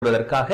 என்பதற்காக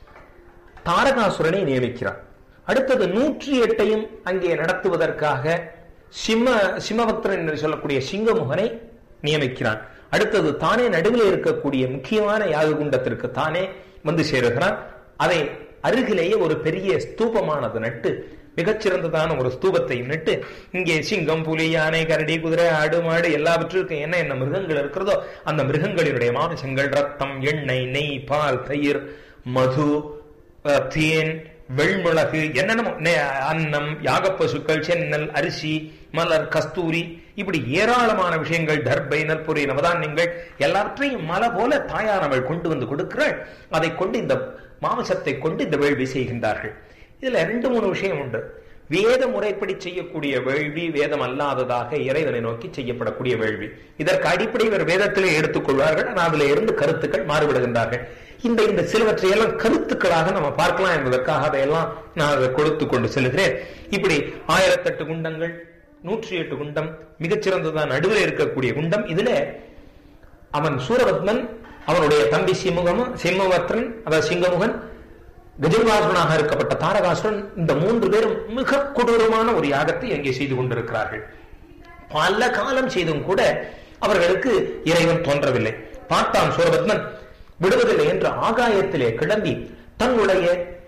தாரகாசுரனை நியமிக்கிறார் அடுத்தது நூற்றி எட்டையும் அங்கே நடத்துவதற்காக சிம்ம சிம்மபக்தரன் என்று சொல்லக்கூடிய சிங்கமுகனை நியமிக்கிறான் அடுத்தது தானே நடுவில் இருக்கக்கூடிய முக்கியமான யாககுண்டத்திற்கு தானே வந்து சேருகிறான் அதை அருகிலேயே ஒரு பெரிய ஸ்தூபமானது நட்டு மிகச்சிறந்ததான ஒரு ஸ்தூபத்தை நட்டு இங்கே சிங்கம் புலி யானை கரடி குதிரை ஆடு மாடு எல்லாவற்றிற்கும் என்ன என்ன மிருகங்கள் இருக்கிறதோ அந்த மிருகங்களினுடைய மாமிசங்கள் ரத்தம் எண்ணெய் நெய் பால் தயிர் மது அஹ், தேன் வெள்மிளகு என்னென்னமோ நெ- அன்னம் யாகப்பசுக்கள் சென்னல் அரிசி மலர் கஸ்தூரி இப்படி ஏராளமான விஷயங்கள் தர்பை நற்பொரி நவதானியங்கள் எல்லாவற்றையும் மலை போல தாயானவள் கொண்டு வந்து கொடுக்கிறாள் அதை கொண்டு இந்த மாமிசத்தை கொண்டு இந்த வேள்வி செய்கின்றார்கள் இதுல ரெண்டு மூணு விஷயம் உண்டு வேத முறைப்படி செய்யக்கூடிய வேள்வி வேதம் அல்லாததாக இறைவனை நோக்கி செய்யப்படக்கூடிய வேள்வி இதற்கு அடிப்படை இவர் வேதத்திலே எடுத்துக்கொள்வார்கள் ஆனால் அதுல இருந்து கருத்துக்கள் மாறுபடுகின்றார்கள் இந்த இந்த சிலவற்றை எல்லாம் கருத்துக்களாக நம்ம பார்க்கலாம் என்பதற்காக அதையெல்லாம் நான் அதை கொடுத்து கொண்டு செல்கிறேன் இப்படி ஆயிரத்தெட்டு குண்டங்கள் நூற்றி எட்டு குண்டம் மிகச்சிறந்ததான் நடுவில் இருக்கக்கூடிய குண்டம் இதுல அவன் சூரபத்மன் அவனுடைய தம்பி சிமுகமும் சிம்மவத்ரன் அதாவது சிங்கமுகன் கஜன்வாசுரனாக இருக்கப்பட்ட தாரகாசுரன் இந்த மூன்று பேரும் மிக கொடூரமான ஒரு யாகத்தை அங்கே செய்து கொண்டிருக்கிறார்கள் பல காலம் செய்தும் கூட அவர்களுக்கு இறைவன் தோன்றவில்லை பார்த்தான் சூரபத்மன் விடுவதில்லை என்று ஆகாயத்திலே கிளம்பி தன்னுடைய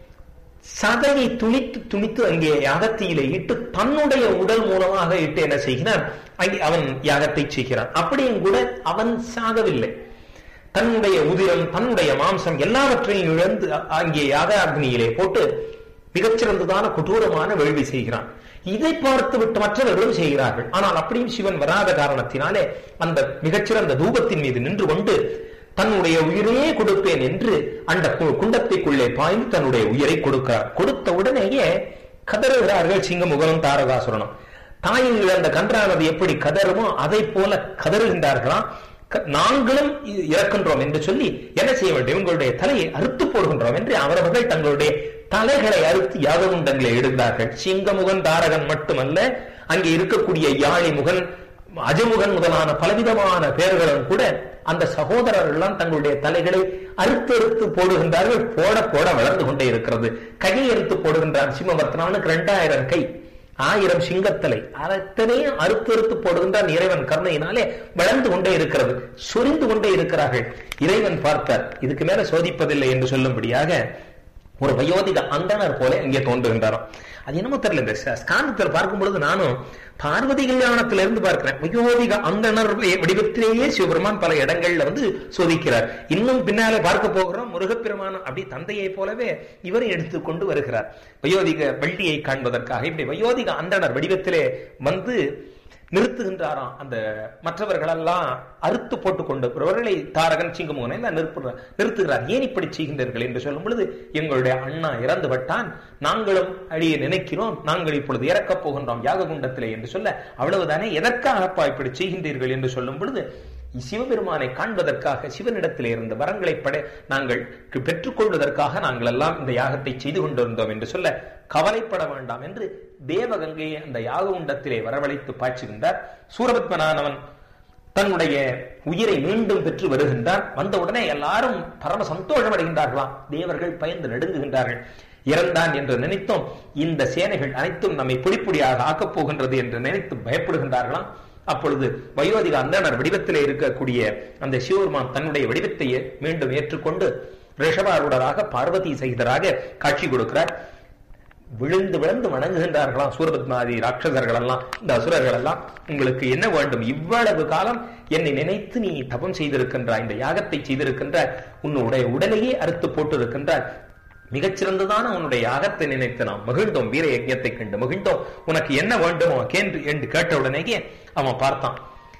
சதையை துணித்து துணித்து அங்கே யாகத்தியிலே இட்டு தன்னுடைய உடல் மூலமாக இட்டு என்ன செய்கிறான் அங்கே அவன் யாகத்தை செய்கிறான் அப்படியும் கூட அவன் சாகவில்லை தன்னுடைய உதிரம் தன்னுடைய மாம்சம் எல்லாவற்றையும் இழந்து அ- அங்கே யாக அக்னியிலே போட்டு மிகச்சிறந்ததான கொடூரமான வேள்வி செய்கிறான் இதை பார்த்து விட்டு மற்றவர்களும் செய்கிறார்கள் ஆனால் அப்படியும் சிவன் வராத காரணத்தினாலே அந்த மிகச்சிறந்த தூபத்தின் மீது நின்று கொண்டு தன்னுடைய உயிரையே கொடுப்பேன் என்று அந்த கு- குண்டத்திற்குள்ளே பாய்ந்து தன்னுடைய உயிரை கொடுக்கிறார் கொடுத்த உடனேயே கதறுகிறார்கள் சிங்கமுகனும் தாரகாசுரனும் தாயை இழந்த கன்றானது எப்படி கதறுமோ அதை போல கதறுகின்றார்களாம் க- நாங்களும் இ- இறக்கின்றோம் என்று சொல்லி என்ன செய்ய வேண்டும் உங்களுடைய தலையை அறுத்து போடுகின்றோம் என்று அவரவர்கள் தங்களுடைய தலைகளை அறுத்து யாககுண்டங்களை எடுத்தார்கள் சிங்கமுகன் தாரகன் மட்டுமல்ல அங்கே இருக்கக்கூடிய யாழிமுகன் அஜமுகன் முதலான பலவிதமான பெயர்களும் கூட அந்த சகோதரர்கள் எல்லாம் தங்களுடைய தலைகளை அறுத்து அறுத்து போடுகின்றார்கள் போட போட வளர்ந்து கொண்டே இருக்கிறது கையை அறுத்து போடுகின்றான் சிம்மவர்த்தனானுக்கு ரெண்டாயிரம் கை ஆயிரம் சிங்கத்தலை அத்தனையும் அறுத்து அறுத்து போடுகின்றான் இறைவன் கருணையினாலே வளர்ந்து கொண்டே இருக்கிறது சொரிந்து கொண்டே இருக்கிறார்கள் இறைவன் பார்த்தார் இதுக்கு மேல சோதிப்பதில்லை என்று சொல்லும்படியாக ஒரு வயோதிக அந்தனர் போல இங்கே தோன்றுகின்றாராம் அது என்னமோ தெரியல இந்த ஸ்க- ஸ்காந்தத்தில் பார்க்கும் பொழுது நானும் பார்வதி கல்யாணத்துல இருந்து பார்க்கிறேன் வயோதிக அந்தனர் வ- வடிவத்திலேயே சிவபெருமான் பல இடங்கள்ல வந்து சோதிக்கிறார் இன்னும் பின்னாலே பார்க்க போகிறோம் முருகப்பெருமான் அப்படி தந்தையை போலவே இவரை எடுத்துக்கொண்டு வருகிறார் வயோதிக வள்ளியை காண்பதற்காக இப்படி வயோதிக அந்தனர் வடிவத்திலே வந்து நிறுத்துகின்றாராம் அந்த மற்றவர்களெல்லாம் அறுத்து போட்டுக் கொண்டு ஒருவர்களை தாரகன் சிங்கமோகனை எல்லாம் நிறுத்துகிறார் நிறுத்துகிறார் ஏன் இப்படி செய்கின்றீர்கள் என்று சொல்லும் பொழுது எங்களுடைய அண்ணா இறந்து விட்டான் நாங்களும் அழிய நினைக்கிறோம் நாங்கள் இப்பொழுது இறக்கப் போகின்றோம் யாக குண்டத்திலே என்று சொல்ல அவ்வளவுதானே எதற்காகப்பா இப்படி செய்கின்றீர்கள் என்று சொல்லும் பொழுது சிவபெருமானை காண்பதற்காக சிவனிடத்திலே இருந்த வரங்களை பட நாங்கள் பெற்றுக்கொள்வதற்காக நாங்கள் எல்லாம் இந்த யாகத்தை செய்து கொண்டிருந்தோம் என்று சொல்ல கவலைப்பட வேண்டாம் என்று தேவகங்கையை அந்த யாக உண்டத்திலே வரவழைத்து பாய்ச்சுகின்றார் சூரபத்மனானவன் தன்னுடைய உயிரை மீண்டும் பெற்று வருகின்றான் வந்தவுடனே எல்லாரும் பரம சந்தோஷம் அடைகின்றார்களாம் தேவர்கள் பயந்து நடுங்குகின்றார்கள் இறந்தான் என்று நினைத்தோம் இந்த சேனைகள் அனைத்தும் நம்மை பொடிப்பொடியாக ஆக்கப் போகின்றது என்று நினைத்து பயப்படுகின்றார்களாம் அப்பொழுது வயோதிக அந்தனர் வடிவத்திலே இருக்கக்கூடிய அந்த சிவபெருமான் தன்னுடைய வடிவத்தை மீண்டும் ஏற்றுக்கொண்டு ரிஷபாரூடராக பார்வதி சகிதராக காட்சி கொடுக்கிறார் விழுந்து விழுந்து வணங்குகின்றார்களாம் சூரபத்மாதி ராட்சசர்கள் எல்லாம் இந்த அசுரர்கள் எல்லாம் உங்களுக்கு என்ன வேண்டும் இவ்வளவு காலம் என்னை நினைத்து நீ தபம் செய்திருக்கின்றாய் இந்த யாகத்தை செய்திருக்கின்றாய் உன்னுடைய உடலையே அறுத்து போட்டிருக்கின்றாய் மிகச்சிறந்ததான உன்னுடைய யாகத்தை நினைத்து நாம் மகிழ்ந்தோம் வீர யஜ்ஞத்தை கண்டு மகிழ்ந்தோம் உனக்கு என்ன வேண்டுமோ கேன்று என்று கேட்ட உடனேயே அவன் பார்த்தான்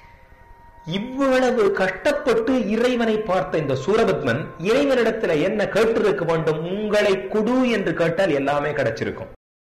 இவ்வளவு கஷ்டப்பட்டு இறைவனை பார்த்த இந்த சூரபத்மன் இறைவனிடத்துல என்ன கேட்டிருக்க வேண்டும் உங்களை குடு என்று கேட்டால் எல்லாமே கிடைச்சிருக்கும்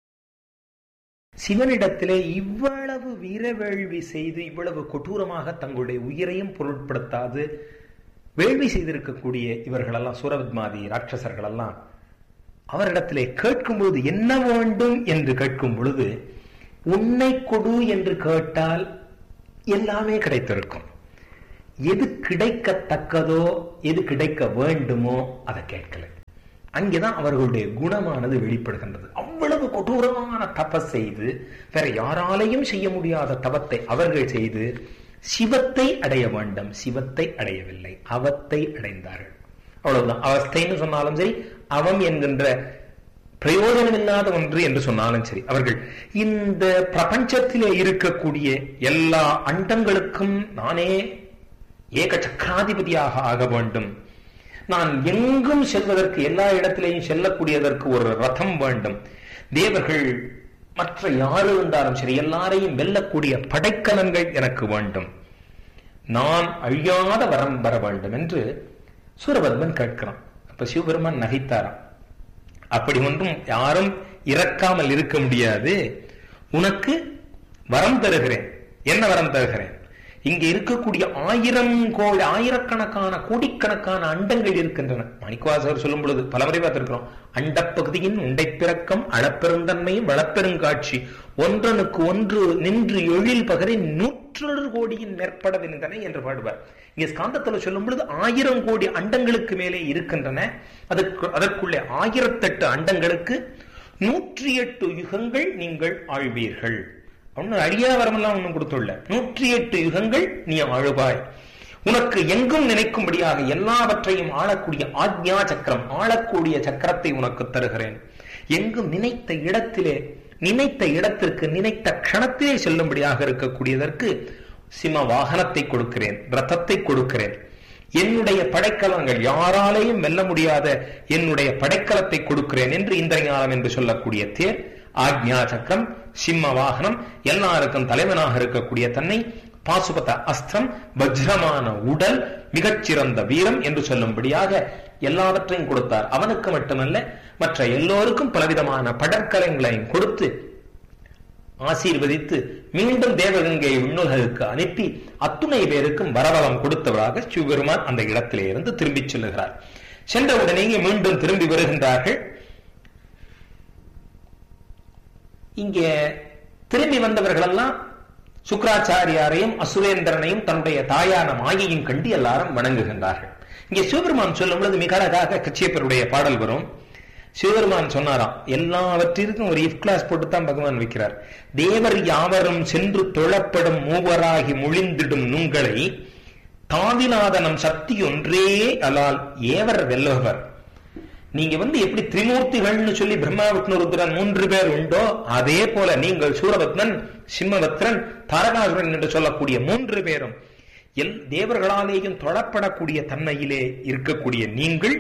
சிவனிடத்திலே இவ்வளவு வீரவேள்வி செய்து இவ்வளவு கொடூரமாக தங்களுடைய உயிரையும் பொருட்படுத்தாது வேள்வி செய்திருக்கக்கூடிய இவர்களெல்லாம் சூரபத்மாதி ராட்சசர்கள் எல்லாம் அவரிடத்திலே கேட்கும்போது என்ன வேண்டும் என்று கேட்கும் பொழுது உன்னை கொடு என்று கேட்டால் எல்லாமே கிடைத்திருக்கும் எது கிடைக்கத்தக்கதோ எது கிடைக்க வேண்டுமோ அதை கேட்கல அங்கேதான் அவர்களுடைய குணமானது வெளிப்படுகின்றது அவ்வளவு கொடூரமான தபஸ் செய்து வேற யாராலையும் செய்ய முடியாத தவத்தை அவர்கள் செய்து சிவத்தை அடைய வேண்டும் சிவத்தை அடையவில்லை அவத்தை அடைந்தார்கள் அவ்வளவுதான் அவஸ்தைன்னு சொன்னாலும் சரி அவம் என்கின்ற பிரயோஜனம் இல்லாத ஒன்று என்று சொன்னாலும் சரி அவர்கள் இந்த பிரபஞ்சத்திலே இருக்கக்கூடிய எல்லா அண்டங்களுக்கும் நானே ஏக சக்கராதிபதியாக ஆக வேண்டும் நான் எங்கும் செல்வதற்கு எல்லா இடத்திலேயும் செல்லக்கூடியதற்கு ஒரு ரதம் வேண்டும் தேவர்கள் மற்ற யாரு இருந்தாலும் சரி எல்லாரையும் வெல்லக்கூடிய படைக்கலன்கள் எனக்கு வேண்டும் நான் அழியாத வரம் வர வேண்டும் என்று சூரபத்மன் கேட்கிறான் அப்ப சிவபெருமான் நகைத்தாராம் அப்படி ஒன்றும் யாரும் இறக்காமல் இருக்க முடியாது உனக்கு வரம் தருகிறேன் என்ன வரம் தருகிறேன் இங்க இருக்கக்கூடிய ஆயிரம் கோடி ஆயிரக்கணக்கான கோடிக்கணக்கான அண்டங்கள் இருக்கின்றன மாணிக்கவாசகர் சொல்லும் பொழுது பலமுறை பார்த்திருக்கிறோம் அண்டப்பகுதியின் உண்டை பிறக்கம் அளப்பெருந்தன்மையும் வளப்பெருங்காட்சி ஒன்றனுக்கு ஒன்று நின்று எழில் பகரை நூற்றொரு கோடியின் மேற்பட நின்றன என்று பாடுவார் இங்கே ஸ்காந்தத்தில் சொல்லும் பொழுது ஆயிரம் கோடி அண்டங்களுக்கு மேலே இருக்கின்றன அதற்கு அதற்குள்ளே ஆயிரத்தெட்டு அண்டங்களுக்கு நூற்றி எட்டு யுகங்கள் நீங்கள் ஆழ்வீர்கள் ஒன்னும் அழியா வரமெல்லாம் ஒன்றும் கொடுத்துள்ள நூற்றி எட்டு யுகங்கள் நீ ஆழுவாய் உனக்கு எங்கும் நினைக்கும்படியாக எல்லாவற்றையும் ஆளக்கூடிய ஆக்ஞா சக்கரம் ஆளக்கூடிய சக்கரத்தை உனக்கு தருகிறேன் எங்கும் நினைத்த இடத்திலே நினைத்த இடத்திற்கு நினைத்த க்ஷணத்திலே செல்லும்படியாக இருக்கக்கூடியதற்கு சிம வாகனத்தை கொடுக்கிறேன் ரத்தத்தை கொடுக்கிறேன் என்னுடைய படைக்கலங்கள் யாராலையும் வெல்ல முடியாத என்னுடைய படைக்கலத்தை கொடுக்கிறேன் என்று இந்திரஞானம் என்று சொல்லக்கூடிய தேர் ஆக்ஞா சக்கரம் சிம்ம வாகனம் எல்லாருக்கும் தலைவனாக இருக்கக்கூடிய தன்னை பாசுபத அஸ்திரம் வஜ்ரமான உடல் மிகச்சிறந்த வீரம் என்று சொல்லும்படியாக எல்லாவற்றையும் கொடுத்தார் அவனுக்கு மட்டுமல்ல மற்ற எல்லோருக்கும் பலவிதமான படற்கலங்களையும் கொடுத்து ஆசீர்வதித்து மீண்டும் தேவகங்கை விண்ணுலகுக்கு அனுப்பி அத்துணை பேருக்கும் வரவலம் கொடுத்தவராக சிவபெருமான் அந்த இடத்திலே இருந்து திரும்பிச் செல்லுகிறார் சென்றவுடனேயே மீண்டும் திரும்பி வருகின்றார்கள் இங்கே திரும்பி வந்தவர்களெல்லாம் சுக்கராச்சாரியாரையும் அசுரேந்திரனையும் தன்னுடைய தாயான மாயையும் கண்டு எல்லாரும் வணங்குகின்றார்கள் இங்கே சிவபெருமான் சொல்லும் பொழுது மிக அழகாக கச்சியப்பருடைய பாடல் வரும் சிவபெருமான் சொன்னாராம் எல்லாவற்றிற்கும் ஒரு இஃப் கிளாஸ் போட்டு தான் பகவான் வைக்கிறார் தேவர் யாவரும் சென்று தொழப்படும் மூவராகி முழிந்திடும் நுங்களை தாவிநாதனம் சக்தி ஒன்றே அலால் ஏவர் வெல்லவர் நீங்க வந்து எப்படி திரிமூர்த்திகள்னு சொல்லி பிரம்மா விஷ்ணு ருத்ரன் மூன்று பேர் உண்டோ அதே போல நீங்கள் சூரபத்மன் சிம்மபத்ரன் தாரகாசுரன் என்று சொல்லக்கூடிய மூன்று பேரும் எல் தேவர்களாலேயும் தொழப்படக்கூடிய தன்மையிலே இருக்கக்கூடிய நீங்கள்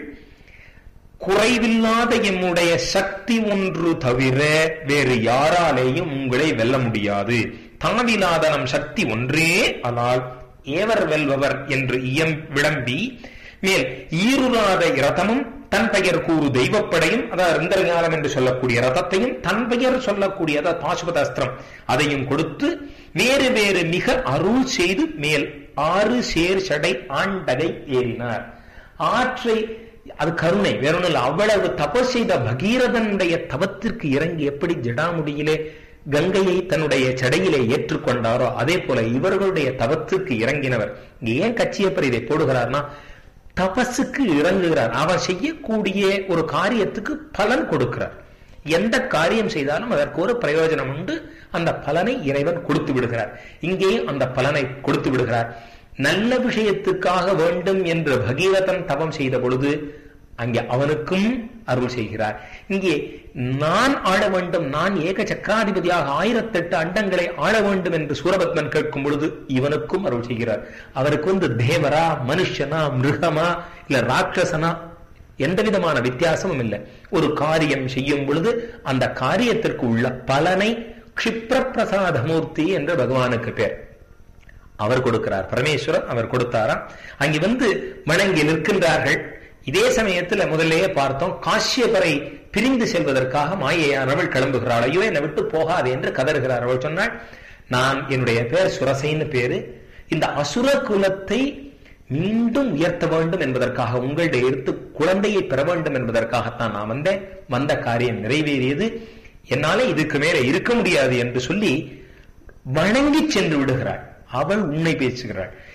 குறைவில்லாத எம்முடைய சக்தி ஒன்று தவிர வேறு யாராலேயும் உங்களை வெல்ல முடியாது தாவிலாத நம் சக்தி ஒன்றே ஆனால் ஏவர் வெல்பவர் என்று இயம் விளம்பி மேல் ஈருராத ரதமும் தன் பெயர் கூறு தெய்வப்படையும் அதாவது ரிந்தரஞானம் என்று சொல்லக்கூடிய ரதத்தையும் தன் பெயர் சொல்லக்கூடிய அதாவது பாசுபத அஸ்திரம் அதையும் கொடுத்து வேறு வேறு மிக அருள் செய்து மேல் ஆறு சேர் சடை ஆண்டகை ஏறினார் ஆற்றை அது கருணை வேற ஒன்றும் இல்லை அவ்வளவு தபஸ் செய்த பகீரதனுடைய தவத்திற்கு இறங்கி எப்படி ஜடாமுடியிலே கங்கையை தன்னுடைய சடையிலே ஏற்றுக்கொண்டாரோ அதே போல இவர்களுடைய தவத்திற்கு இறங்கினவர் ஏன் கச்சியப்பர் இதை போடுகிறார்னா தபஸுக்கு இறங்குகிறார் அவன் செய்யக்கூடிய ஒரு காரியத்துக்கு பலன் கொடுக்கிறார் எந்த காரியம் செய்தாலும் அதற்கு ஒரு பிரயோஜனம் உண்டு அந்த பலனை இறைவன் கொடுத்து விடுகிறார் இங்கேயும் அந்த பலனை கொடுத்து விடுகிறார் நல்ல விஷயத்துக்காக வேண்டும் என்று பகீரதன் தவம் செய்த பொழுது அங்கே அவனுக்கும் அருள் செய்கிறார் இங்கே நான் ஆள வேண்டும் நான் ஏக சக்கராதிபதியாக ஆயிரத்தெட்டு அண்டங்களை ஆள வேண்டும் என்று சூரபத்மன் கேட்கும் பொழுது இவனுக்கும் அருள் செய்கிறார் அவருக்கு வந்து தேவரா மனுஷனா மிருகமா இல்ல ராட்சசனா எந்த விதமான வித்தியாசமும் இல்லை ஒரு காரியம் செய்யும் பொழுது அந்த காரியத்திற்கு உள்ள பலனை கஷிப்ர பிரசாதமூர்த்தி என்று பகவானுக்கு பேர் அவர் கொடுக்கிறார் பரமேஸ்வரன் அவர் கொடுத்தாராம் அங்கே வந்து வணங்கி நிற்கின்றார்கள் இதே சமயத்துல முதல்லயே பார்த்தோம் காஷ்யபரை பிரிந்து செல்வதற்காக மாயையானவள் கிளம்புகிறாள் ஐயோ என்னை விட்டு போகாது என்று கதறுகிறார் அவள் சொன்னாள் நான் என்னுடைய பேர் சுரசைன்னு பேரு இந்த அசுர குலத்தை மீண்டும் உயர்த்த வேண்டும் என்பதற்காக உங்களுடைய எடுத்து குழந்தையை பெற வேண்டும் என்பதற்காகத்தான் நான் வந்தேன் வந்த காரியம் நிறைவேறியது என்னால இதுக்கு மேல இருக்க முடியாது என்று சொல்லி வணங்கி சென்று விடுகிறாள் அவள் உண்மை பேசுகிறாள்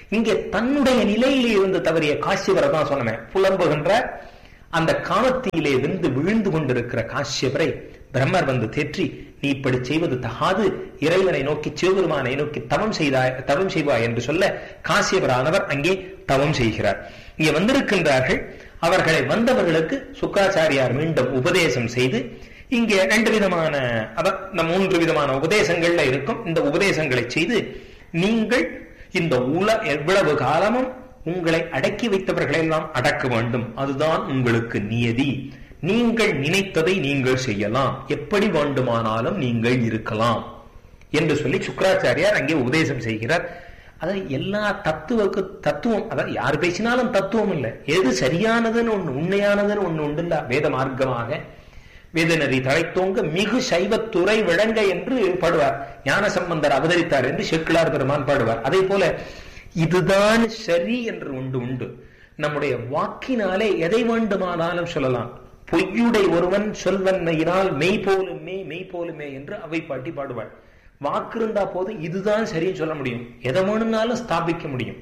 இங்கே தன்னுடைய நிலையிலே இருந்து தவறிய காசியவரை தான் சொன்னேன் புலம்புகின்ற அந்த காமத்தியிலே வெந்து விழுந்து கொண்டிருக்கிற காசியவரை பிரம்மர் வந்து தேற்றி நீ இப்படி செய்வது தகாது இறைவனை நோக்கி சிவபெருமானை நோக்கி தவம் செய்தாய் தவம் செய்வாய் என்று சொல்ல காசியவரானவர் அங்கே தவம் செய்கிறார் இங்கே வந்திருக்கின்றார்கள் அவர்களை வந்தவர்களுக்கு சுக்காச்சாரியார் மீண்டும் உபதேசம் செய்து இங்கே ரெண்டு விதமான அதான் இந்த மூன்று விதமான உபதேசங்கள்ல இருக்கும் இந்த உபதேசங்களை செய்து நீங்கள் இந்த உல எவ்வளவு காலமும் உங்களை அடக்கி வைத்தவர்களை எல்லாம் அடக்க வேண்டும் அதுதான் உங்களுக்கு நியதி நீங்கள் நினைத்ததை நீங்கள் செய்யலாம் எப்படி வேண்டுமானாலும் நீங்கள் இருக்கலாம் என்று சொல்லி சுக்கராச்சாரியார் அங்கே உபதேசம் செய்கிறார் அதாவது எல்லா தத்துவக்கு தத்துவம் அதாவது யார் பேசினாலும் தத்துவம் இல்லை எது சரியானதுன்னு ஒண்ணு உண்மையானதுன்னு ஒண்ணு உண்டு இல்ல வேத மார்க்கமாக வேதநெறி தழைத்தோங்க மிகு சைவத்துறை விளங்க என்று பாடுவார் ஞான சம்பந்தர் அவதரித்தார் என்று செக்கிலார் பெருமான் பாடுவார் அதே போல இதுதான் சரி என்று உண்டு உண்டு நம்முடைய வாக்கினாலே எதை வேண்டுமானாலும் சொல்லலாம் பொய்யுடை ஒருவன் சொல்வன்மையினால் மெய் போலுமே மெய் போலுமே என்று அவை பாட்டி பாடுவாள் வாக்கு இருந்தா போதும் இதுதான் சரின்னு சொல்ல முடியும் எதை வேணும்னாலும் ஸ்தாபிக்க முடியும்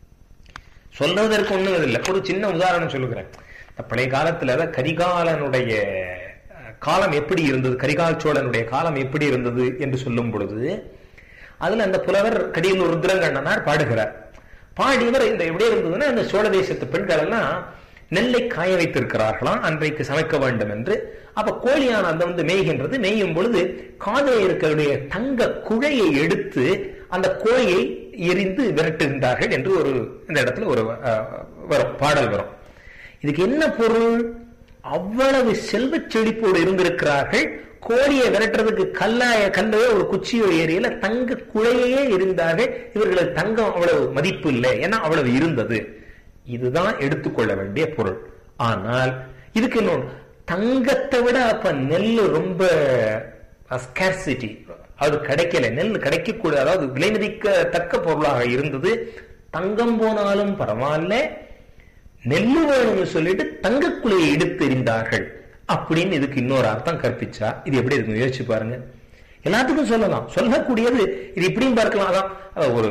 சொல்றதற்கு ஒண்ணும் இல்லை ஒரு சின்ன உதாரணம் சொல்லுகிறேன் இந்த பழைய காலத்துல கரிகாலனுடைய காலம் எப்படி இருந்தது கரிகால் சோழனுடைய காலம் எப்படி இருந்தது என்று சொல்லும் பொழுது அதுல அந்த புலவர் கடியலூர் ருத்ரங்கண்ணனார் பாடுகிறார் பாடியவர் இந்த எப்படி இருந்ததுன்னா அந்த சோழ தேசத்து பெண்கள் எல்லாம் நெல்லை காய வைத்திருக்கிறார்களாம் அன்றைக்கு சமைக்க வேண்டும் என்று அப்ப கோழியான அந்த வந்து மேய்கின்றது மேயும் பொழுது காதில் இருக்கக்கூடிய தங்க குழையை எடுத்து அந்த கோழியை எரிந்து விரட்டுகின்றார்கள் என்று ஒரு இந்த இடத்துல ஒரு வரும் பாடல் வரும் இதுக்கு என்ன பொருள் அவ்வளவு செல்வ செழிப்போடு இருந்திருக்கிறார்கள் கோழியை விரட்டுறதுக்கு கல்லாய கல்லையோ ஒரு குச்சியோ ஏரியில தங்க குழையே இருந்தார்கள் இவர்களுக்கு தங்கம் அவ்வளவு மதிப்பு இல்லை ஏன்னா அவ்வளவு இருந்தது இதுதான் எடுத்துக்கொள்ள வேண்டிய பொருள் ஆனால் இதுக்கு இன்னொன்று தங்கத்தை விட அப்ப நெல் ரொம்ப ஸ்கேர்சிட்டி அது கிடைக்கல நெல் கிடைக்கக்கூடிய அதாவது விலை மதிக்கத்தக்க பொருளாக இருந்தது தங்கம் போனாலும் பரவாயில்ல நெல்லு வேணும்னு சொல்லிட்டு தங்கக்குழியை எடுத்தெறிந்தார்கள் அப்படின்னு இதுக்கு இன்னொரு அர்த்தம் கற்பிச்சா இது எப்படி இருக்கு யோசிச்சு பாருங்க எல்லாத்துக்கும் சொல்லலாம் சொல்லக்கூடியது இது இப்படியும் பார்க்கலாம் அதான் ஒரு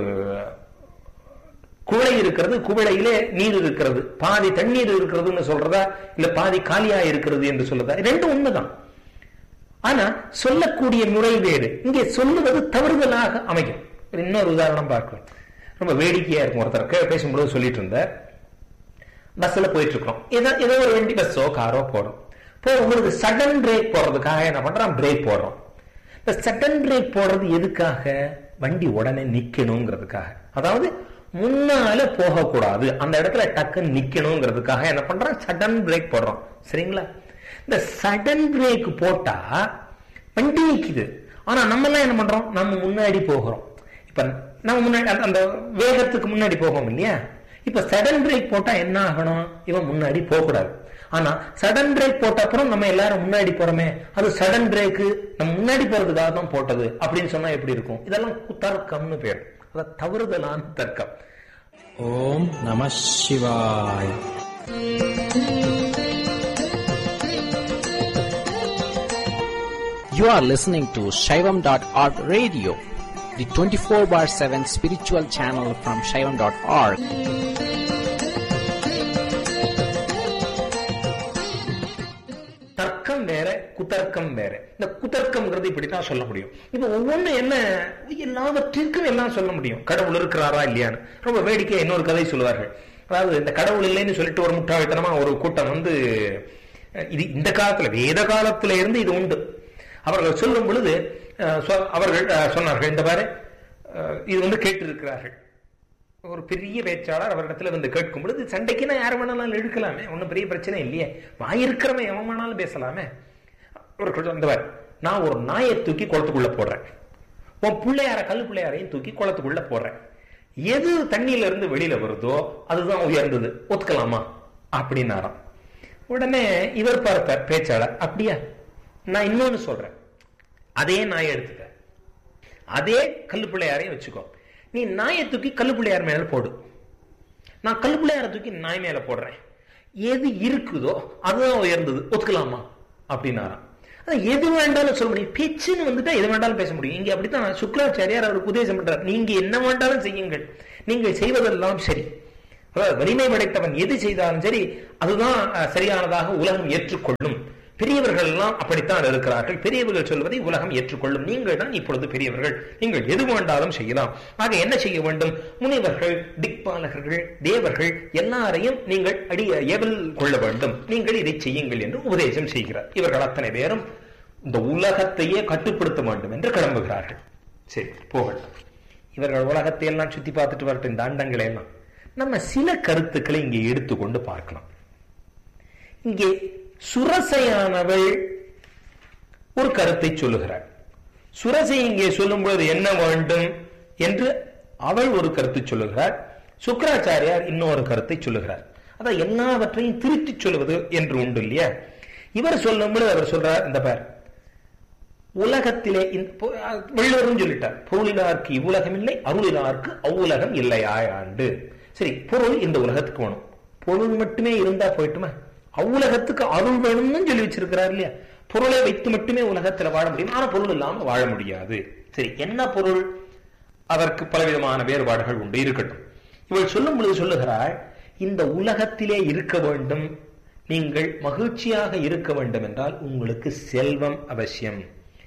குவளை இருக்கிறது குவளையிலே நீர் இருக்கிறது பாதி தண்ணீர் இருக்கிறதுன்னு சொல்றதா இல்ல பாதி காலியா இருக்கிறது என்று சொல்றதா ரெண்டும் உண்மைதான் ஆனா சொல்லக்கூடிய முறை வேறு இங்கே சொல்லுவது தவறுதலாக அமையும் இன்னொரு உதாரணம் பார்க்கலாம் ரொம்ப வேடிக்கையா இருக்கும் ஒருத்தருக்கு பேசும்பொழுது சொல்லிட்டு இருந்தார் பஸ்ல போயிட்டு இருக்கோம் ஏதோ ஏதோ ஒரு வண்டி பஸ்ஸோ காரோ போடும் இப்போ உங்களுக்கு சடன் பிரேக் போடுறதுக்காக என்ன பண்றோம் பிரேக் போடுறோம் இந்த சடன் பிரேக் போடுறது எதுக்காக வண்டி உடனே நிக்கணுங்கிறதுக்காக அதாவது முன்னால போகக்கூடாது அந்த இடத்துல டக்குன்னு நிக்கணுங்கிறதுக்காக என்ன பண்றோம் சடன் பிரேக் போடுறோம் சரிங்களா இந்த சடன் பிரேக் போட்டா வண்டி நிக்குது ஆனா நம்ம எல்லாம் என்ன பண்றோம் நம்ம முன்னாடி போகிறோம் இப்ப நம்ம முன்னாடி அந்த வேகத்துக்கு முன்னாடி போகும் இல்லையா இப்ப சடன் பிரேக் போட்டா என்ன ஆகணும் இவன் முன்னாடி போகக்கூடாது ஆனா சடன் பிரேக் போட்ட அப்புறம் நம்ம எல்லாரும் முன்னாடி போறோமே அது சடன் பிரேக் நம்ம முன்னாடி போறதுக்காக தான் போட்டது அப்படின்னு சொன்னா எப்படி இருக்கும் இதெல்லாம் தர்க்கம்னு பேர் அதான் தவறுதலான தர்க்கம் ஓம் நம சிவாய் You are listening to Shaivam.org radio, the 24 bar 7 spiritual channel from Shaivam.org. தர்க்கம் வேற குதர்க்கம் வேற இந்த குதர்க்கம்ங்கிறது இப்படித்தான் சொல்ல முடியும் இப்ப ஒவ்வொன்னு என்ன எல்லாவற்றிற்கும் எல்லாம் சொல்ல முடியும் கடவுள் இருக்கிறாரா இல்லையான்னு ரொம்ப வேடிக்கை இன்னொரு கதை சொல்லுவார்கள் அதாவது இந்த கடவுள் இல்லைன்னு சொல்லிட்டு ஒரு முட்டாள்தனமா ஒரு கூட்டம் வந்து இது இந்த காலத்துல வேத காலத்துல இருந்து இது உண்டு அவர்கள் சொல்லும் பொழுது அவர்கள் சொன்னார்கள் இந்த பாரு இது வந்து கேட்டிருக்கிறார்கள் ஒரு பெரிய பேச்சாளர் அவரிடத்துல வந்து கேட்கும் பொழுது சண்டைக்கு நான் யார் வேணாலும் இழுக்கலாமே ஒன்றும் பெரிய பிரச்சனை இல்லையே வாயிருக்கிறவன் எவன் வேணாலும் பேசலாமே ஒரு வந்தவர் நான் ஒரு நாயை தூக்கி குளத்துக்குள்ள போடுறேன் உன் பிள்ளையார கல் பிள்ளையாரையும் தூக்கி குளத்துக்குள்ள போடுறேன் எது தண்ணியில இருந்து வெளியில வருதோ அதுதான் உயர்ந்தது ஒத்துக்கலாமா அப்படின்னாராம் உடனே இவர் பார்ப்பார் பேச்சாளர் அப்படியா நான் இன்னொன்னு சொல்றேன் அதே நாயை எடுத்துக்க அதே கல் பிள்ளையாரையும் வச்சுக்கோ நீ நாயை தூக்கி கல்லு பிள்ளையார் மேல போடு நான் கல்லு பிள்ளையார தூக்கி நாய் மேல போடுறேன் எது இருக்குதோ அதுதான் உயர்ந்தது ஒத்துக்கலாமா அப்படின்னாராம் எது வேண்டாலும் சொல்ல முடியும் பேச்சுன்னு வந்துட்டா எது வேண்டாலும் பேச முடியும் இங்க அப்படித்தான் சுக்லாச்சாரியார் அவருக்கு உபதேசம் பண்றார் நீங்க என்ன வேண்டாலும் செய்யுங்கள் நீங்கள் செய்வதெல்லாம் சரி அதாவது வலிமை படைத்தவன் எது செய்தாலும் சரி அதுதான் அஹ், சரியானதாக உலகம் ஏற்றுக்கொள்ளும் பெரியவர்கள் எல்லாம் அப்படித்தான் இருக்கிறார்கள் பெரியவர்கள் சொல்வதை உலகம் ஏற்றுக்கொள்ளும் நீங்கள் தான் இப்பொழுது பெரியவர்கள் நீங்கள் எது வேண்டாலும் செய்யலாம் ஆக என்ன செய்ய வேண்டும் முனிவர்கள் திக்பாலகர்கள் தேவர்கள் எல்லாரையும் நீங்கள் அடிய ஏவல் கொள்ள வேண்டும் நீங்கள் இதை செய்யுங்கள் என்று உபதேசம் செய்கிறார் இவர்கள் அத்தனை பேரும் இந்த உலகத்தையே கட்டுப்படுத்த வேண்டும் என்று கிளம்புகிறார்கள் சரி போகட்டும் இவர்கள் உலகத்தை எல்லாம் சுத்தி பார்த்துட்டு வரட்டும் இந்த அண்டங்களை எல்லாம் நம்ம சில கருத்துக்களை இங்கே எடுத்துக்கொண்டு பார்க்கலாம் இங்கே சுரசையானவள் ஒரு கருத்தை சொல்லுகிறாள் சுரசை இங்கே சொல்லும் பொழுது என்ன வேண்டும் என்று அவள் ஒரு கருத்து சொல்லுகிறார் சுக்கராச்சாரியார் இன்னொரு கருத்தை சொல்லுகிறார் அதான் எல்லாவற்றையும் திருத்தி சொல்லுவது என்று உண்டு இல்லையா இவர் சொல்லும் பொழுது அவர் சொல்றார் இந்த பார் உலகத்திலே இந்த- பொ- அஹ் வள்ளுவரும் சொல்லிட்டார் பொருளிலார்க்கு இவ்வுலகம் இல்லை அருளிலார்க்கு அவ்வுலகம் இல்லையாண்டு சரி பொருள் இந்த உலகத்துக்கு வேணும் பொருள் மட்டுமே இருந்தா போயிட்டுமா அவ்வுலகத்துக்கு அருள் வேணும்னு சொல்லி வச்சிருக்கிறார் இல்லையா பொருளை வைத்து மட்டுமே உலகத்துல வாழ முடியும் ஆனா பொருள் இல்லாம வாழ முடியாது சரி என்ன பொருள் அதற்கு பலவிதமான வேறுபாடுகள் உண்டு இருக்கட்டும் இவள் சொல்லும் பொழுது சொல்லுகிறாள் இந்த உலகத்திலே இருக்க வேண்டும் நீங்கள் மகிழ்ச்சியாக இருக்க வேண்டும் என்றால் உங்களுக்கு செல்வம் அவசியம்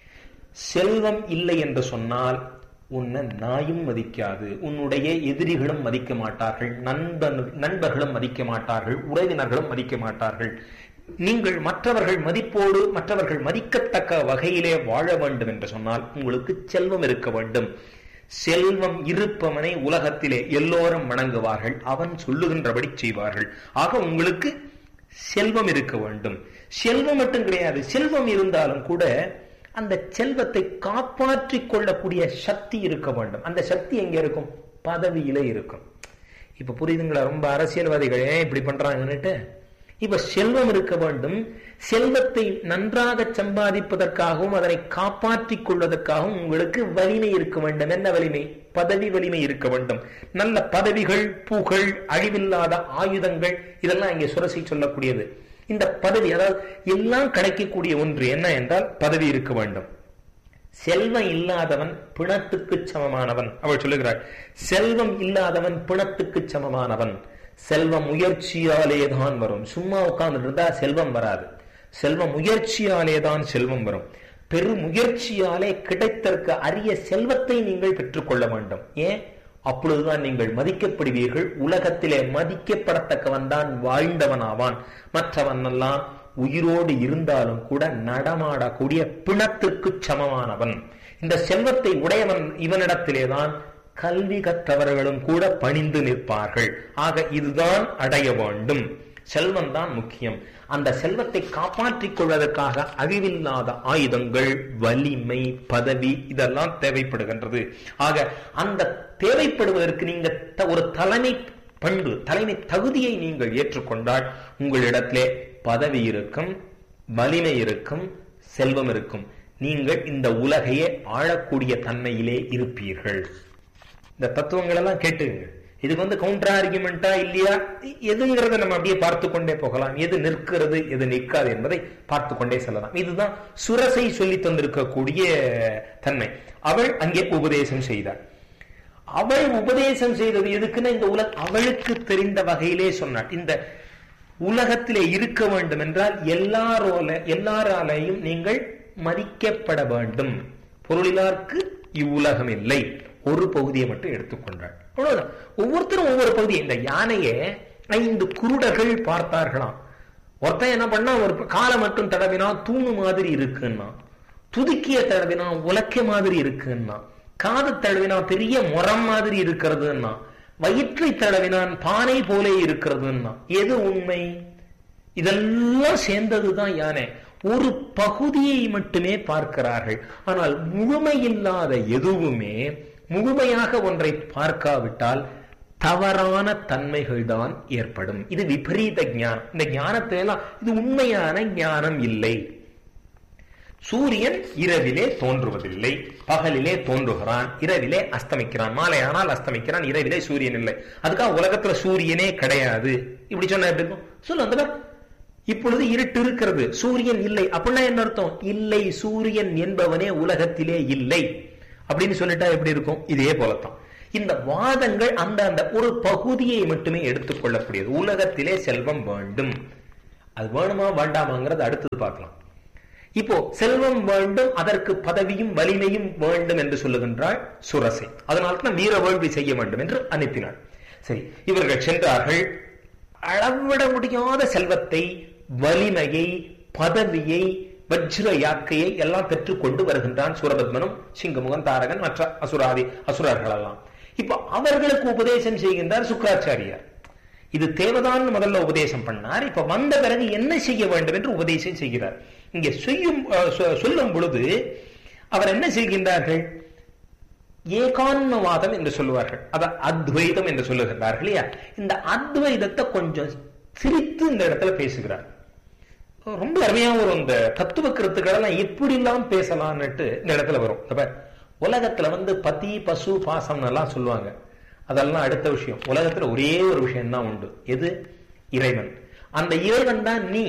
செல்வம் இல்லை என்று சொன்னால் உன்னை நாயும் மதிக்காது உன்னுடைய எதிரிகளும் மதிக்க மாட்டார்கள் நண்பன் நண்பர்களும் மதிக்க மாட்டார்கள் உறவினர்களும் மதிக்க மாட்டார்கள் நீங்கள் மற்றவர்கள் மதிப்போடு மற்றவர்கள் மதிக்கத்தக்க வகையிலே வாழ வேண்டும் என்று சொன்னால் உங்களுக்கு செல்வம் இருக்க வேண்டும் செல்வம் இருப்பவனை உலகத்திலே எல்லோரும் வணங்குவார்கள் அவன் சொல்லுகின்றபடி செய்வார்கள் ஆக உங்களுக்கு செல்வம் இருக்க வேண்டும் செல்வம் மட்டும் கிடையாது செல்வம் இருந்தாலும் கூட அந்த செல்வத்தை காப்பாற்றிக் கொள்ளக்கூடிய சக்தி இருக்க வேண்டும் அந்த சக்தி எங்க இருக்கும் பதவியில இருக்கும் இப்ப புரியுதுங்களா ரொம்ப அரசியல்வாதிகள் ஏன் இப்படி பண்றாங்கன்னுட்டு இப்ப செல்வம் இருக்க வேண்டும் செல்வத்தை நன்றாக சம்பாதிப்பதற்காகவும் அதனை காப்பாற்றிக் கொள்வதற்காகவும் உங்களுக்கு வலிமை இருக்க வேண்டும் என்ன வலிமை பதவி வலிமை இருக்க வேண்டும் நல்ல பதவிகள் புகழ் அழிவில்லாத ஆயுதங்கள் இதெல்லாம் இங்கே சுரசி சொல்லக்கூடியது இந்த பதவி அதாவது எல்லாம் கிடைக்கக்கூடிய ஒன்று என்ன என்றால் பதவி இருக்க வேண்டும் செல்வம் இல்லாதவன் பிணத்துக்கு சமமானவன் அவள் சொல்லுகிறாள் செல்வம் இல்லாதவன் பிணத்துக்கு சமமானவன் செல்வம் முயற்சியாலே தான் வரும் சும்மா உட்கார்ந்து இருந்தா செல்வம் வராது செல்வம் முயற்சியாலே தான் செல்வம் வரும் பெரு முயற்சியாலே கிடைத்திருக்க அரிய செல்வத்தை நீங்கள் பெற்றுக்கொள்ள வேண்டும் ஏன் அப்பொழுதுதான் நீங்கள் மதிக்கப்படுவீர்கள் உலகத்திலே மதிக்கப்படத்தக்கவன் தான் வாழ்ந்தவன் ஆவான் மற்றவன் எல்லாம் உயிரோடு இருந்தாலும் கூட நடமாடக்கூடிய பிணத்திற்கு சமமானவன் இந்த செல்வத்தை உடையவன் இவனிடத்திலேதான் கல்வி கற்றவர்களும் கூட பணிந்து நிற்பார்கள் ஆக இதுதான் அடைய வேண்டும் செல்வம் தான் முக்கியம் அந்த செல்வத்தை காப்பாற்றிக் கொள்வதற்காக அழிவில்லாத ஆயுதங்கள் வலிமை பதவி இதெல்லாம் தேவைப்படுகின்றது ஆக அந்த தேவைப்படுவதற்கு நீங்க த- ஒரு தலைமை பண்பு தலைமை தகுதியை நீங்கள் ஏற்றுக்கொண்டால் உங்களிடத்திலே பதவி இருக்கும் வலிமை இருக்கும் செல்வம் இருக்கும் நீங்கள் இந்த உலகையே ஆளக்கூடிய தன்மையிலே இருப்பீர்கள் இந்த தத்துவங்கள் எல்லாம் கேட்டுங்க இதுக்கு வந்து கவுண்டர் ஆர்குமெண்டா இல்லையா எதுங்கிறத நம்ம அப்படியே பார்த்து கொண்டே போகலாம் எது நிற்கிறது எது நிற்காது என்பதை பார்த்து கொண்டே செல்லலாம் இதுதான் சுரசை சொல்லி தந்திருக்கக்கூடிய தன்மை அவள் அங்கே உபதேசம் செய்தாள் அவள் உபதேசம் செய்தது எதுக்குன்னா இந்த உலக அவளுக்கு தெரிந்த வகையிலே சொன்னாள் இந்த உலகத்திலே இருக்க வேண்டும் என்றால் எல்லாரோல எல்லாராலையும் நீங்கள் மதிக்கப்பட வேண்டும் பொருளிலார்க்கு இவ்வுலகம் இல்லை ஒரு பகுதியை மட்டும் எடுத்துக்கொண்டாள் அவ்வளவுதான் ஒவ்வொருத்தரும் ஒவ்வொரு பகுதி இந்த யானையை ஐந்து குருடர்கள் பார்த்தார்களாம் ஒருத்தன் என்ன பண்ணா ஒரு காலை மட்டும் தடவினா தூணு மாதிரி இருக்குன்னா துதுக்கிய தடவினா உலக்க மாதிரி இருக்குன்னா காது தடவினா பெரிய முறம் மாதிரி இருக்கிறதுன்னா வயிற்றை தடவினான் பானை போலே இருக்கிறதுன்னா எது உண்மை இதெல்லாம் சேர்ந்ததுதான் யானை ஒரு பகுதியை மட்டுமே பார்க்கிறார்கள் ஆனால் முழுமையில்லாத எதுவுமே முழுமையாக ஒன்றை பார்க்காவிட்டால் தவறான தன்மைகள் தான் ஏற்படும் இது விபரீத ஞானம் இந்த ஞானத்தை எல்லாம் இது உண்மையான ஞானம் இல்லை சூரியன் இரவிலே தோன்றுவதில்லை பகலிலே தோன்றுகிறான் இரவிலே அஸ்தமிக்கிறான் மாலையானால் அஸ்தமிக்கிறான் இரவிலே சூரியன் இல்லை அதுக்காக உலகத்துல சூரியனே கிடையாது இப்படி சொன்னா எப்படி இருக்கும் சொல்லு அந்த பார். இப்பொழுது இருட்டு இருக்கிறது சூரியன் இல்லை அப்படின்னா என்ன அர்த்தம் இல்லை சூரியன் என்பவனே உலகத்திலே இல்லை அப்படின்னு சொல்லிட்டா எப்படி இருக்கும் இதே போலத்தான் இந்த வாதங்கள் அந்த அந்த ஒரு பகுதியை மட்டுமே எடுத்துக்கொள்ளக்கூடியது உலகத்திலே செல்வம் வேண்டும் அது வேணுமா வேண்டாமாங்கிறது அடுத்தது பார்க்கலாம் இப்போ செல்வம் வேண்டும் அதற்கு பதவியும் வலிமையும் வேண்டும் என்று சொல்லுகின்றாள் சுரசை அதனால தான் வீர வேள்வி செய்ய வேண்டும் என்று அனுப்பினாள் சரி இவர்கள் சென்றார்கள் அளவிட முடியாத செல்வத்தை வலிமையை பதவியை வஜ்ர யாக்கையை எல்லாம் பெற்றுக் கொண்டு வருகின்றான் சூரபத்மனும் சிங்கமுகன் தாரகன் மற்ற அசுராதி அசுரர்கள் எல்லாம் இப்போ அவர்களுக்கு உபதேசம் செய்கின்றார் சுக்கராச்சாரியார் இது தேவதான் முதல்ல உபதேசம் பண்ணார் இப்ப வந்த பிறகு என்ன செய்ய வேண்டும் என்று உபதேசம் செய்கிறார் இங்க செய்யும் சொல்லும் பொழுது அவர் என்ன செய்கின்றார்கள் ஏகான்மவாதம் என்று சொல்லுவார்கள் அத அத்வைதம் என்று சொல்லுகின்றார்கள் இல்லையா இந்த அத்வைதத்தை கொஞ்சம் சிரித்து இந்த இடத்துல பேசுகிறார் ரொம்ப அருமையா வரும் இந்த தத்துவ கருத்துக்கள் எல்லாம் எப்படி எல்லாம் பேசலாம்னுட்டு இந்த இடத்துல வரும் அப்ப உலகத்துல வந்து பதி பசு பாசம் எல்லாம் சொல்லுவாங்க அதெல்லாம் அடுத்த விஷயம் உலகத்துல ஒரே ஒரு விஷயம் தான் உண்டு எது இறைவன் அந்த இறைவன் தான் நீ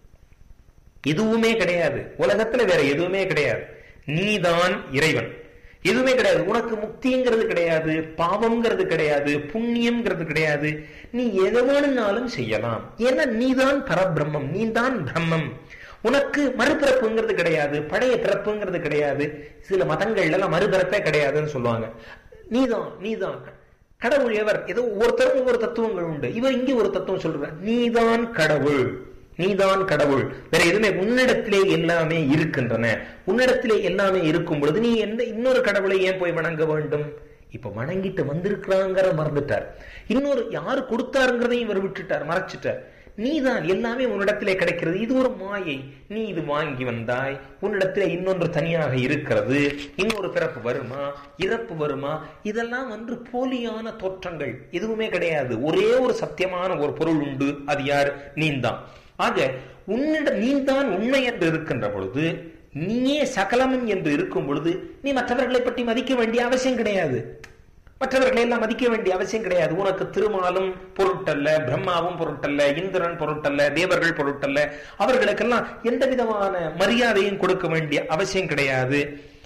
எதுவுமே கிடையாது உலகத்துல வேற எதுவுமே கிடையாது நீதான் இறைவன் எதுவுமே கிடையாது உனக்கு முக்திங்கிறது கிடையாது பாவம்ங்கிறது கிடையாது புண்ணியம்ங்கிறது கிடையாது நீ எது வேணும்னாலும் செய்யலாம் ஏன்னா நீதான் பரபிரம்மம் நீதான் பிரம்மம் உனக்கு மறுபிறப்புங்கிறது கிடையாது பழைய பிறப்புங்கிறது கிடையாது சில மதங்கள்ல எல்லாம் மறுபிறப்பே கிடையாதுன்னு சொல்லுவாங்க நீதான் நீதான் கடவுள் எவர் ஏதோ ஒவ்வொருத்தரும் ஒவ்வொரு தத்துவங்கள் உண்டு இவர் இங்கே ஒரு தத்துவம் சொல்றார் நீதான் கடவுள் நீதான் கடவுள் வேற எதுவுமே உன்னிடத்திலே எல்லாமே இருக்கின்றன உன்னிடத்திலே எல்லாமே இருக்கும் பொழுது நீ எந்த இன்னொரு கடவுளை ஏன் போய் வணங்க வேண்டும் இப்ப வணங்கிட்டு வந்திருக்கிறாங்கிற மறந்துட்டார் இன்னொரு யாரு கொடுத்தாருங்கிறதையும் இவர் விட்டுட்டார் மறைச்சிட்டார் நீதான் எல்லாமே உன்னிடத்திலே கிடைக்கிறது இது ஒரு மாயை நீ இது வாங்கி வந்தாய் உன்னிடத்திலே இன்னொன்று தனியாக இருக்கிறது இன்னொரு பிறப்பு வருமா இறப்பு வருமா இதெல்லாம் வந்து போலியான தோற்றங்கள் எதுவுமே கிடையாது ஒரே ஒரு சத்தியமான ஒரு பொருள் உண்டு அது யார் நீந்தான் ஆக உன்னிட நீந்தான் உண்மை என்று இருக்கின்ற பொழுது நீயே சகலமும் என்று இருக்கும் பொழுது நீ மற்றவர்களை பற்றி மதிக்க வேண்டிய அவசியம் கிடையாது மற்றவர்களை எல்லாம் மதிக்க வேண்டிய அவசியம் கிடையாது உனக்கு திருமாலும் பொருட்டல்ல பிரம்மாவும் பொருட்டல்ல இந்திரன் பொருட்டல்ல தேவர்கள் பொருட்டல்ல அவர்களுக்கெல்லாம் எந்த விதமான மரியாதையும் கொடுக்க வேண்டிய அவசியம் கிடையாது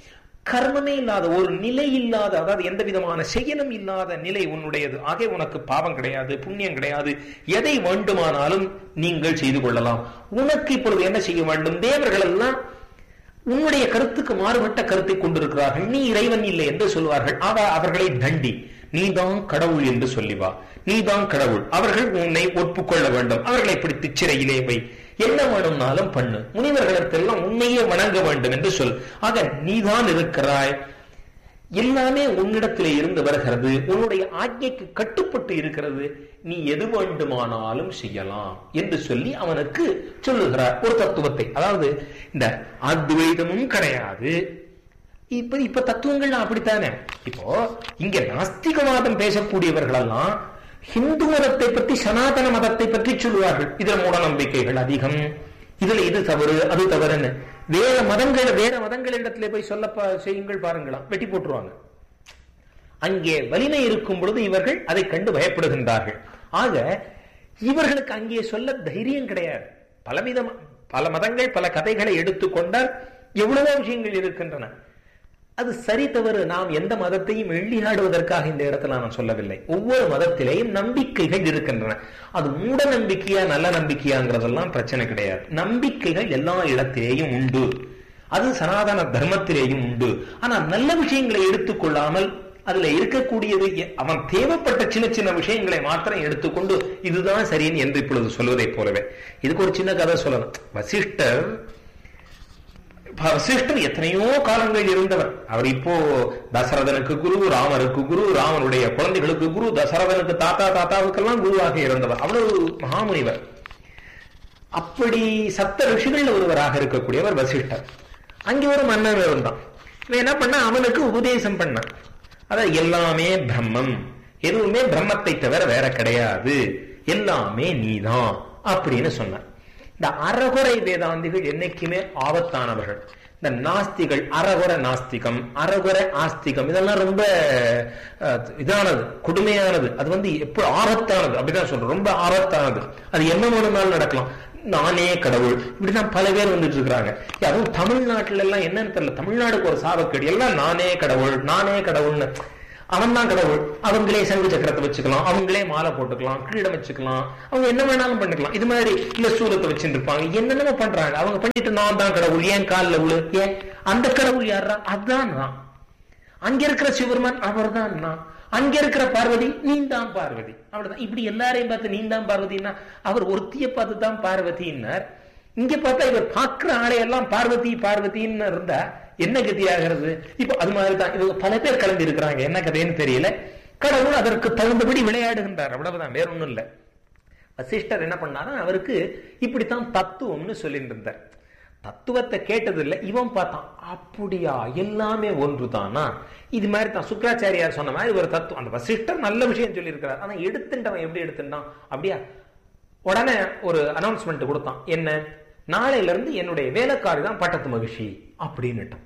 கர்மமே இல்லாத ஒரு நிலை இல்லாத அதாவது எந்த விதமான செயலும் இல்லாத நிலை உன்னுடையது ஆகவே உனக்கு பாவம் கிடையாது புண்ணியம் கிடையாது எதை வேண்டுமானாலும் நீங்கள் செய்து கொள்ளலாம் உனக்கு இப்பொழுது என்ன செய்ய வேண்டும் தேவர்கள் எல்லாம் உன்னுடைய கருத்துக்கு மாறுபட்ட கருத்தை கொண்டிருக்கிறார்கள் நீ இறைவன் இல்லை என்று சொல்வார்கள் அவ அவர்களை தண்டி நீதான் கடவுள் என்று சொல்லி வா நீதான் கடவுள் அவர்கள் உன்னை ஒப்புக்கொள்ள வேண்டும் அவர்களை பிடித்து சிறையிலே வை என்ன வேணும்னாலும் பண்ணு முனிவர்களிடத்தெல்லாம் உன்னையே வணங்க வேண்டும் என்று சொல் ஆக நீதான் இருக்கிறாய் எல்லாமே உன்னிடத்திலே இருந்து வருகிறது உன்னுடைய ஆజ్ఞைக்கு கட்டுப்பட்டு இருக்கிறது நீ எது வேண்டுமானாலும் செய்யலாம் என்று சொல்லி அவனுக்கு சொல்லுகிறார் ஒரு தத்துவத்தை அதாவது இந்த அத்வைதமும் கிடையாது இப்ப இப்ப தத்துவங்கள்லாம் அப்படித்தானே இப்போ இங்க நாஸ்திகவாதம் பேசக்கூடியவர்கள் எல்லாம் ஹிந்து மதத்தை பற்றி சனாதன மதத்தை பற்றி சொல்லுவார்கள் இதுல மூட நம்பிக்கைகள் அதிகம் இதுல இது தவறு அது தவறுன்னு வேற மதங்கள் வேற மதங்களிடத்திலே போய் சொல்ல செய்யுங்கள் பாருங்களாம் வெட்டி போட்டுருவாங்க அங்கே வலிமை இருக்கும் பொழுது இவர்கள் அதை கண்டு பயப்படுகின்றார்கள் ஆக இவர்களுக்கு அங்கே சொல்ல தைரியம் கிடையாது பலவித பல மதங்கள் பல கதைகளை எடுத்துக்கொண்டால் எவ்வளவோ விஷயங்கள் இருக்கின்றன அது சரி தவறு நாம் எந்த மதத்தையும் எள்ளியாடுவதற்காக இந்த இடத்துல நான் சொல்லவில்லை ஒவ்வொரு மதத்திலேயும் நம்பிக்கைகள் இருக்கின்றன அது மூட நம்பிக்கையா நல்ல நம்பிக்கையாங்கிறதெல்லாம் பிரச்சனை கிடையாது நம்பிக்கைகள் எல்லா இடத்திலேயும் உண்டு அது சனாதன தர்மத்திலேயும் உண்டு ஆனா நல்ல விஷயங்களை எடுத்துக்கொள்ளாமல் அதுல இருக்கக்கூடியது அவன் தேவைப்பட்ட சின்ன சின்ன விஷயங்களை மாத்திரம் எடுத்துக்கொண்டு இதுதான் சரின்னு என்று இப்பொழுது சொல்வதை போலவே இதுக்கு ஒரு சின்ன கதை சொல்லணும் வசிஷ்டர் வசிஷ்டர் எத்தனையோ காலங்கள் இருந்தவர் அவர் இப்போ தசரதனுக்கு குரு ராமருக்கு குரு ராமனுடைய குழந்தைகளுக்கு குரு தசரதனுக்கு தாத்தா தாத்தாவுக்கெல்லாம் குருவாக இருந்தவர் அவ்வளவு மகாமுனிவர் அப்படி சப்த ரிஷிகள் ஒருவராக இருக்கக்கூடியவர் வசிஷ்டர் அங்கே ஒரு மன்னர் இருந்தான் இவன் என்ன பண்ண அவனுக்கு உபதேசம் பண்ணான் அதாவது எல்லாமே பிரம்மம் எதுவுமே பிரம்மத்தை தவிர வேற கிடையாது எல்லாமே நீதான் அப்படின்னு சொன்னார் இந்த அறகுறை வேதாந்திகள் என்னைக்குமே ஆபத்தானவர்கள் இந்த நாஸ்திகள் அறகுற நாஸ்திகம் அறகுற ஆஸ்திகம் இதெல்லாம் ரொம்ப இதானது கொடுமையானது அது வந்து எப்போ ஆபத்தானது அப்படிதான் சொல்றோம் ரொம்ப ஆபத்தானது அது என்ன வேணும்னாலும் நடக்கலாம் நானே கடவுள் இப்படிதான் பல பேர் வந்துட்டு இருக்கிறாங்க அதுவும் தமிழ்நாட்டுல எல்லாம் என்னன்னு தெரியல தமிழ்நாடுக்கு ஒரு சாபக்கேடு எல்லாம் நானே கடவுள் நானே கடவுள்னு அவன் தான் கடவுள் அவங்களே சங்கு சக்கரத்தை வச்சுக்கலாம் அவங்களே மாலை போட்டுக்கலாம் கிரீடம் வச்சுக்கலாம் அவங்க என்ன வேணாலும் பண்ணிக்கலாம் இது மாதிரி இல்ல சூலத்தை வச்சுட்டு இருப்பாங்க என்னென்னமோ பண்றாங்க அவங்க பண்ணிட்டு நான் தான் கடவுள் ஏன் காலில் விழு ஏன் அந்த கடவுள் யாரா அதான் நான் அங்க இருக்கிற சிவருமான் அவர் தான் நான் அங்க இருக்கிற பார்வதி நீ தான் பார்வதி அவ்வளவுதான் இப்படி எல்லாரையும் பார்த்து நீ தான் பார்வதினா அவர் ஒருத்திய பார்த்து தான் பார்வதினார் இங்க பார்த்தா இவர் பார்க்கிற ஆளையெல்லாம் பார்வதி பார்வதின்னு இருந்தா என்ன கதி ஆகிறது இப்போ அது மாதிரி தான் இவங்க பல பேர் கலந்து இருக்கிறாங்க என்ன கதைன்னு தெரியல கடவுள் அதற்கு தகுந்தபடி விளையாடுகின்றார் அவ்வளவுதான் வேற ஒண்ணும் இல்லை வசிஷ்டர் என்ன பண்ணாரா அவருக்கு இப்படித்தான் தத்துவம்னு சொல்லிட்டு இருந்தார் தத்துவத்தை கேட்டதில்லை இவன் பார்த்தான் அப்படியா எல்லாமே ஒன்று தானா இது மாதிரி தான் சுக்கராச்சாரியார் சொன்ன மாதிரி ஒரு தத்துவம் அந்த வசிஷ்டர் நல்ல விஷயம் சொல்லியிருக்கிறார் ஆனா எடுத்துட்டவன் எப்படி எடுத்துட்டான் அப்படியா உடனே ஒரு அனௌன்ஸ்மெண்ட் கொடுத்தான் என்ன நாளையில இருந்து என்னுடைய வேலைக்காரி தான் பட்டத்து மகிழ்ச்சி அப்படின்னுட்டான்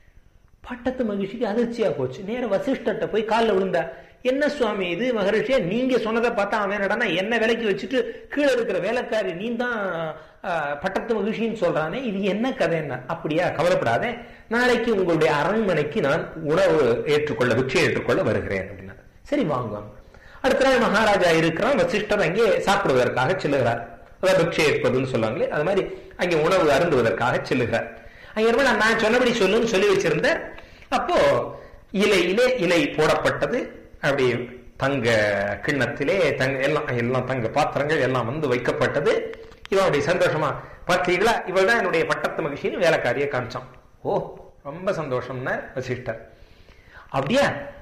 பட்டத்து மகிழ்ச்சிக்கு அதிர்ச்சியா போச்சு நேர வசிஷ்டர்கிட்ட போய் காலில் விழுந்தா என்ன சுவாமி இது மகரிஷியா நீங்க சொன்னதை பார்த்தா அவன் என்னடா என்ன விலைக்கு வச்சுட்டு கீழே இருக்கிற வேலைக்காரி நீ தான் பட்டத்து மகிழ்ச்சின்னு சொல்றானே இது என்ன கதை என்ன அப்படியா கவலைப்படாதே நாளைக்கு உங்களுடைய அரண்மனைக்கு நான் உணவு ஏற்றுக்கொள்ள பிக்ஷை ஏற்றுக்கொள்ள வருகிறேன் அப்படின்னா சரி வாங்க அடுத்த நாள் மகாராஜா இருக்கிறான் வசிஷ்டர் அங்கே சாப்பிடுவதற்காக செல்லுகிறார் அதாவது பிக்ஷை ஏற்பதுன்னு சொல்லுவாங்களே அது மாதிரி அங்கே உணவு அருந்துவதற்காக செல்லுகிறார் அங்க நான் சொன்னபடி சொல்லுன்னு சொல்லி வச்சிருந்தேன் அப்போ இலையிலே இலை போடப்பட்டது அப்படி தங்க கிண்ணத்திலே தங்க எல்லாம் எல்லாம் தங்க பாத்திரங்கள் எல்லாம் வந்து வைக்கப்பட்டது இவன் அப்படி சந்தோஷமா பார்த்தீங்களா இவள் தான் என்னுடைய பட்டத்து மகிழ்ச்சின்னு வேலைக்காரியை காமிச்சான் ஓ ரொம்ப சந்தோஷம்னா வசிஷ்டர் அப்படியா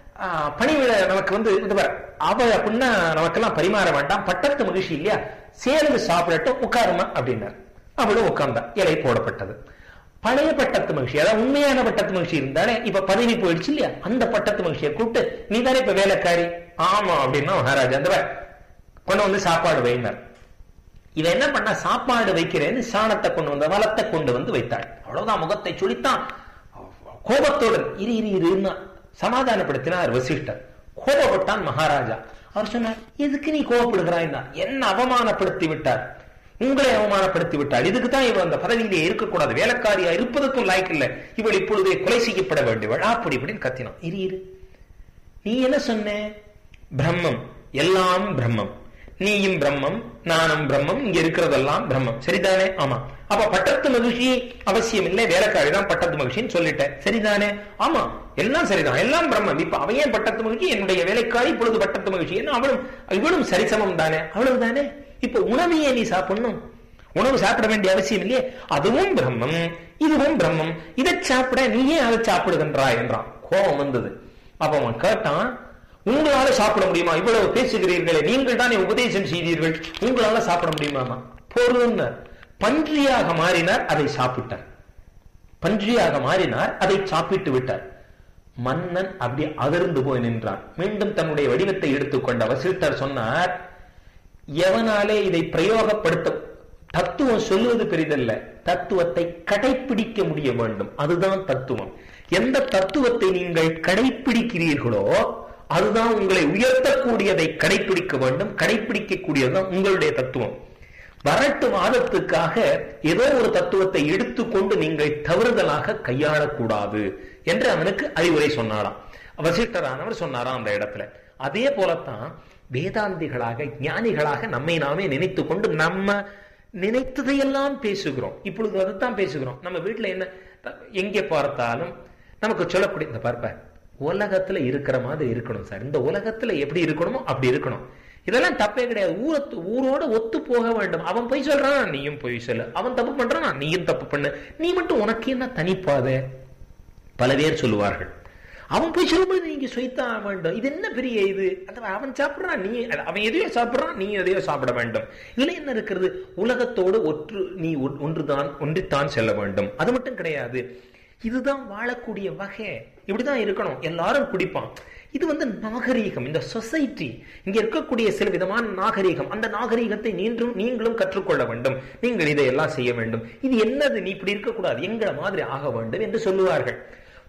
பணிவிட நமக்கு வந்து இது அவ அப்படின்னா நமக்கெல்லாம் பரிமாற வேண்டாம் பட்டத்து மகிழ்ச்சி இல்லையா சேர்ந்து சாப்பிடட்டும் உட்காருமா அப்படின்னார் அவளும் உட்கார்ந்தா இலை போடப்பட்டது பழைய பட்டத்து மகிழ்ச்சி அதாவது உண்மையான பட்டத்து மகிழ்ச்சி இருந்தாலே இப்ப பதவி போயிடுச்சு இல்லையா அந்த பட்டத்து மகிழ்ச்சியை கூப்பிட்டு நீ தானே இப்ப வேலைக்காரி ஆமா அப்படின்னா மகாராஜா அந்த கொண்டு வந்து சாப்பாடு வைனார் இவன் என்ன பண்ணா சாப்பாடு வைக்கிறேன்னு சாணத்தை கொண்டு வந்த வளத்தை கொண்டு வந்து வைத்தாள் அவ்வளவுதான் முகத்தை சுழித்தான் கோபத்தோடு இரு இரு இருன்னா சமாதானப்படுத்தினார் வசிஷ்டர் கோபப்பட்டான் மகாராஜா அவர் சொன்னார் எதுக்கு நீ கோபப்படுகிறாய்னா என்ன அவமானப்படுத்தி விட்டார் உங்களை அவமானப்படுத்தி விட்டாள் இதுக்கு தான் இவள் அந்த பதவியிலே இருக்கக்கூடாது வேலைக்காரியா இருப்பதற்கும் லாய்க்கு இல்லை இவள் இப்பொழுதே கொலை செய்யப்பட வேண்டியவள் அப்படி இப்படின்னு கத்தினான் இரு இரு நீ என்ன சொன்ன பிரம்மம் எல்லாம் பிரம்மம் நீயும் பிரம்மம் நானும் பிரம்மம் இங்க இருக்கிறதெல்லாம் பிரம்மம் சரிதானே ஆமா அப்ப பட்டத்து மகிழ்ச்சி அவசியம் இல்லை வேலைக்காரி தான் பட்டத்து மகிழ்ச்சின்னு சொல்லிட்டேன் சரிதானே ஆமா எல்லாம் சரிதான் எல்லாம் பிரம்மம் இப்ப அவையே பட்டத்து மகிழ்ச்சி என்னுடைய வேலைக்காரி இப்பொழுது பட்டத்து மகிழ்ச்சி என்ன அவளும் இவளும் சரிசமம் தானே அவ்வளவு தானே இப்ப உணவையே நீ சாப்பிடணும் உணவு சாப்பிட வேண்டிய அவசியம் இல்லையே அதுவும் பிரம்மம் இதுவும் பிரம்மம் இதை சாப்பிட நீயே அதை சாப்பிடுகின்றாய் என்றான் கோபம் வந்தது அப்ப அவன் கேட்டான் உங்களால சாப்பிட முடியுமா இவ்வளவு பேசுகிறீர்களே நீங்கள் தானே உபதேசம் செய்தீர்கள் உங்களால சாப்பிட முடியுமாமா பொருள்னு பன்றியாக மாறினார் அதை சாப்பிட்டார் பன்றியாக மாறினார் அதை சாப்பிட்டு விட்டார் மன்னன் அப்படி அதிர்ந்து போய் நின்றான் மீண்டும் தன்னுடைய வடிவத்தை எடுத்துக்கொண்ட வசிஷ்டர் சொன்னார் எவனாலே இதை பிரயோகப்படுத்த தத்துவம் சொல்லுவது பெரிதல்ல தத்துவத்தை கடைபிடிக்க முடிய வேண்டும் அதுதான் தத்துவம் எந்த தத்துவத்தை நீங்கள் கடைபிடிக்கிறீர்களோ அதுதான் உங்களை உயர்த்தக்கூடியதை கடைபிடிக்க வேண்டும் கடைபிடிக்கக்கூடியதுதான் உங்களுடைய தத்துவம் வரட்டு வாதத்துக்காக ஏதோ ஒரு தத்துவத்தை எடுத்துக்கொண்டு நீங்கள் தவறுதலாக கையாளக்கூடாது என்று அவனுக்கு அறிவுரை சொன்னாராம் வசிஷ்டரானவர் சொன்னாராம் அந்த இடத்துல அதே போலத்தான் வேதாந்திகளாக ஞானிகளாக நம்மை நாமே நினைத்து கொண்டு நம்ம நினைத்ததையெல்லாம் பேசுகிறோம் இப்பொழுது அதைத்தான் பேசுகிறோம் நம்ம வீட்டுல என்ன எங்கே பார்த்தாலும் நமக்கு சொல்லக்கூடிய இந்த பார்ப்ப உலகத்துல இருக்கிற மாதிரி இருக்கணும் சார் இந்த உலகத்துல எப்படி இருக்கணுமோ அப்படி இருக்கணும் இதெல்லாம் தப்பே கிடையாது ஊரத்து ஊரோட ஒத்து போக வேண்டும் அவன் போய் சொல்றான் நீயும் போய் சொல்லு அவன் தப்பு பண்றான் நீயும் தப்பு பண்ணு நீ மட்டும் உனக்கு என்ன தனிப்பாத பல பேர் சொல்லுவார்கள் அவன் போய் சொல்லும்போது நீங்க சொய்த்தான் வேண்டும் இது என்ன பெரிய இது அவன் சாப்பிடுறான் நீ அவன் எதையோ சாப்பிடுறான் நீ எதையோ சாப்பிட வேண்டும் இதுல என்ன இருக்கிறது உலகத்தோடு ஒற்று நீ ஒன்றுதான் ஒன்றித்தான் செல்ல வேண்டும் அது மட்டும் கிடையாது இதுதான் வாழக்கூடிய வகை இப்படிதான் இருக்கணும் எல்லாரும் குடிப்பான் இது வந்து நாகரீகம் இந்த சொசைட்டி இங்க இருக்கக்கூடிய சில விதமான நாகரீகம் அந்த நாகரீகத்தை நீண்டும் நீங்களும் கற்றுக்கொள்ள வேண்டும் நீங்கள் இதையெல்லாம் செய்ய வேண்டும் இது என்னது நீ இப்படி இருக்கக்கூடாது எங்களை மாதிரி ஆக வேண்டும் என்று சொல்லுவார்கள்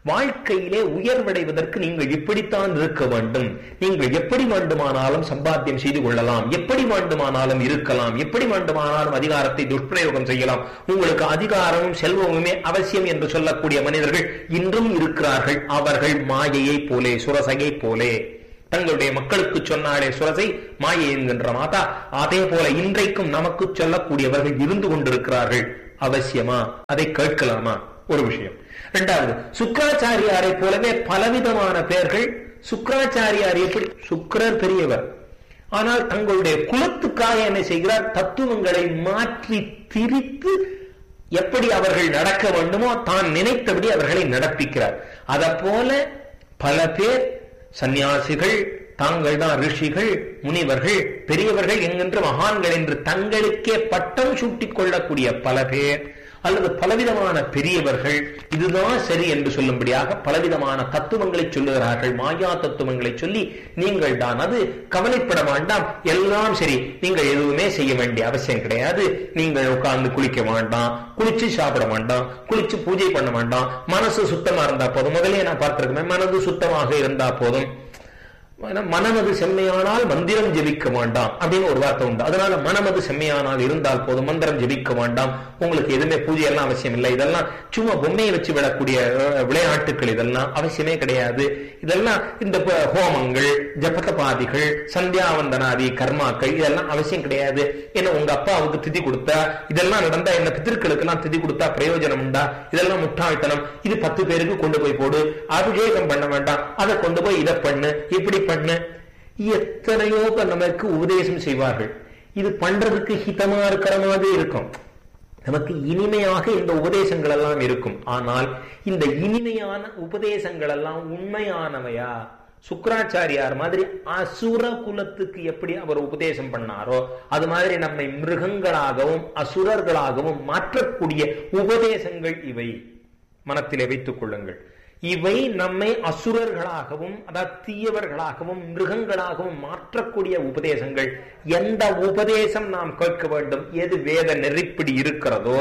வாழ்க்கையிலே உயர்வடைவதற்கு நீங்கள் இப்படித்தான் இருக்க வேண்டும் நீங்கள் எப்படி வேண்டுமானாலும் சம்பாத்தியம் செய்து கொள்ளலாம் எப்படி வேண்டுமானாலும் இருக்கலாம் எப்படி வேண்டுமானாலும் அதிகாரத்தை துஷ்பிரயோகம் செய்யலாம் உங்களுக்கு அதிகாரமும் செல்வமுமே அவசியம் என்று சொல்லக்கூடிய மனிதர்கள் இன்றும் இருக்கிறார்கள் அவர்கள் மாயையை போலே சுரசையை போலே தங்களுடைய மக்களுக்கு சொன்னாலே சுரசை மாயை என்கின்ற மாதா அதே போல இன்றைக்கும் நமக்கு சொல்லக்கூடியவர்கள் இருந்து கொண்டிருக்கிறார்கள் அவசியமா அதை கேட்கலாமா ஒரு விஷயம் இரண்டாவது சுக்கராச்சாரியாரை போலவே பலவிதமான பெயர்கள் சுக்கராச்சாரியார் எப்படி சுக்கரர் பெரியவர் ஆனால் தங்களுடைய குலத்துக்காக என்ன செய்கிறார் தத்துவங்களை மாற்றி திரித்து எப்படி அவர்கள் நடக்க வேண்டுமோ தான் நினைத்தபடி அவர்களை நடப்பிக்கிறார் அத போல பல பேர் சந்நியாசிகள் தாங்கள் தான் ரிஷிகள் முனிவர்கள் பெரியவர்கள் என்கின்ற மகான்கள் என்று தங்களுக்கே பட்டம் சூட்டிக் கொள்ளக்கூடிய பல பேர் அல்லது பலவிதமான பெரியவர்கள் இதுதான் சரி என்று சொல்லும்படியாக பலவிதமான தத்துவங்களை சொல்லுகிறார்கள் மாயா தத்துவங்களை சொல்லி நீங்கள் தான் அது கவலைப்பட வேண்டாம் எல்லாம் சரி நீங்கள் எதுவுமே செய்ய வேண்டிய அவசியம் கிடையாது நீங்கள் உட்கார்ந்து குளிக்க வேண்டாம் குளிச்சு சாப்பிட வேண்டாம் குளிச்சு பூஜை பண்ண வேண்டாம் மனசு சுத்தமா இருந்தா போதும் முதலே நான் பார்த்திருக்கேன் மனது சுத்தமாக இருந்தா போதும் மனமது செம்மையானால் மந்திரம் ஜெபிக்க வேண்டாம் அப்படின்னு ஒரு வார்த்தை உண்டு அதனால மனமது செம்மையானால் இருந்தால் போதும் மந்திரம் ஜெபிக்க வேண்டாம் உங்களுக்கு எதுவுமே பூஜை எல்லாம் அவசியம் இல்லை இதெல்லாம் சும்மா பொம்மையை வச்சு விடக்கூடிய விளையாட்டுகள் இதெல்லாம் அவசியமே கிடையாது இதெல்லாம் இந்த ஹோமங்கள் ஜபதபாதிகள் சந்தியாவந்தனாதி கர்மாக்கள் இதெல்லாம் அவசியம் கிடையாது ஏன்னா உங்க அப்பாவுக்கு திதி கொடுத்தா இதெல்லாம் நடந்தா என்ன பித்திருக்களுக்கு எல்லாம் திதி கொடுத்தா பிரயோஜனம் உண்டா இதெல்லாம் முட்டாள்தனம் இது பத்து பேருக்கு கொண்டு போய் போடு அபிஷேகம் பண்ண வேண்டாம் அதை கொண்டு போய் இதை பண்ணு இப்படி பண்ண எத்தனையோ பேர் நமக்கு உபதேசம் செய்வார்கள் இது பண்றதுக்கு ஹிதமா இருக்கிற மாதிரி இருக்கும் நமக்கு இனிமையாக இந்த உபதேசங்கள் எல்லாம் இருக்கும் ஆனால் இந்த இனிமையான உபதேசங்கள் எல்லாம் உண்மையானவையா சுக்கராச்சாரியார் மாதிரி அசுர குலத்துக்கு எப்படி அவர் உபதேசம் பண்ணாரோ அது மாதிரி நம்மை மிருகங்களாகவும் அசுரர்களாகவும் மாற்றக்கூடிய உபதேசங்கள் இவை மனத்திலே வைத்துக் கொள்ளுங்கள் இவை நம்மை அசுரர்களாகவும் அதாவது தீயவர்களாகவும் மிருகங்களாகவும் மாற்றக்கூடிய உபதேசங்கள் எந்த உபதேசம் நாம் கேட்க வேண்டும் எது வேத நெறிப்படி இருக்கிறதோ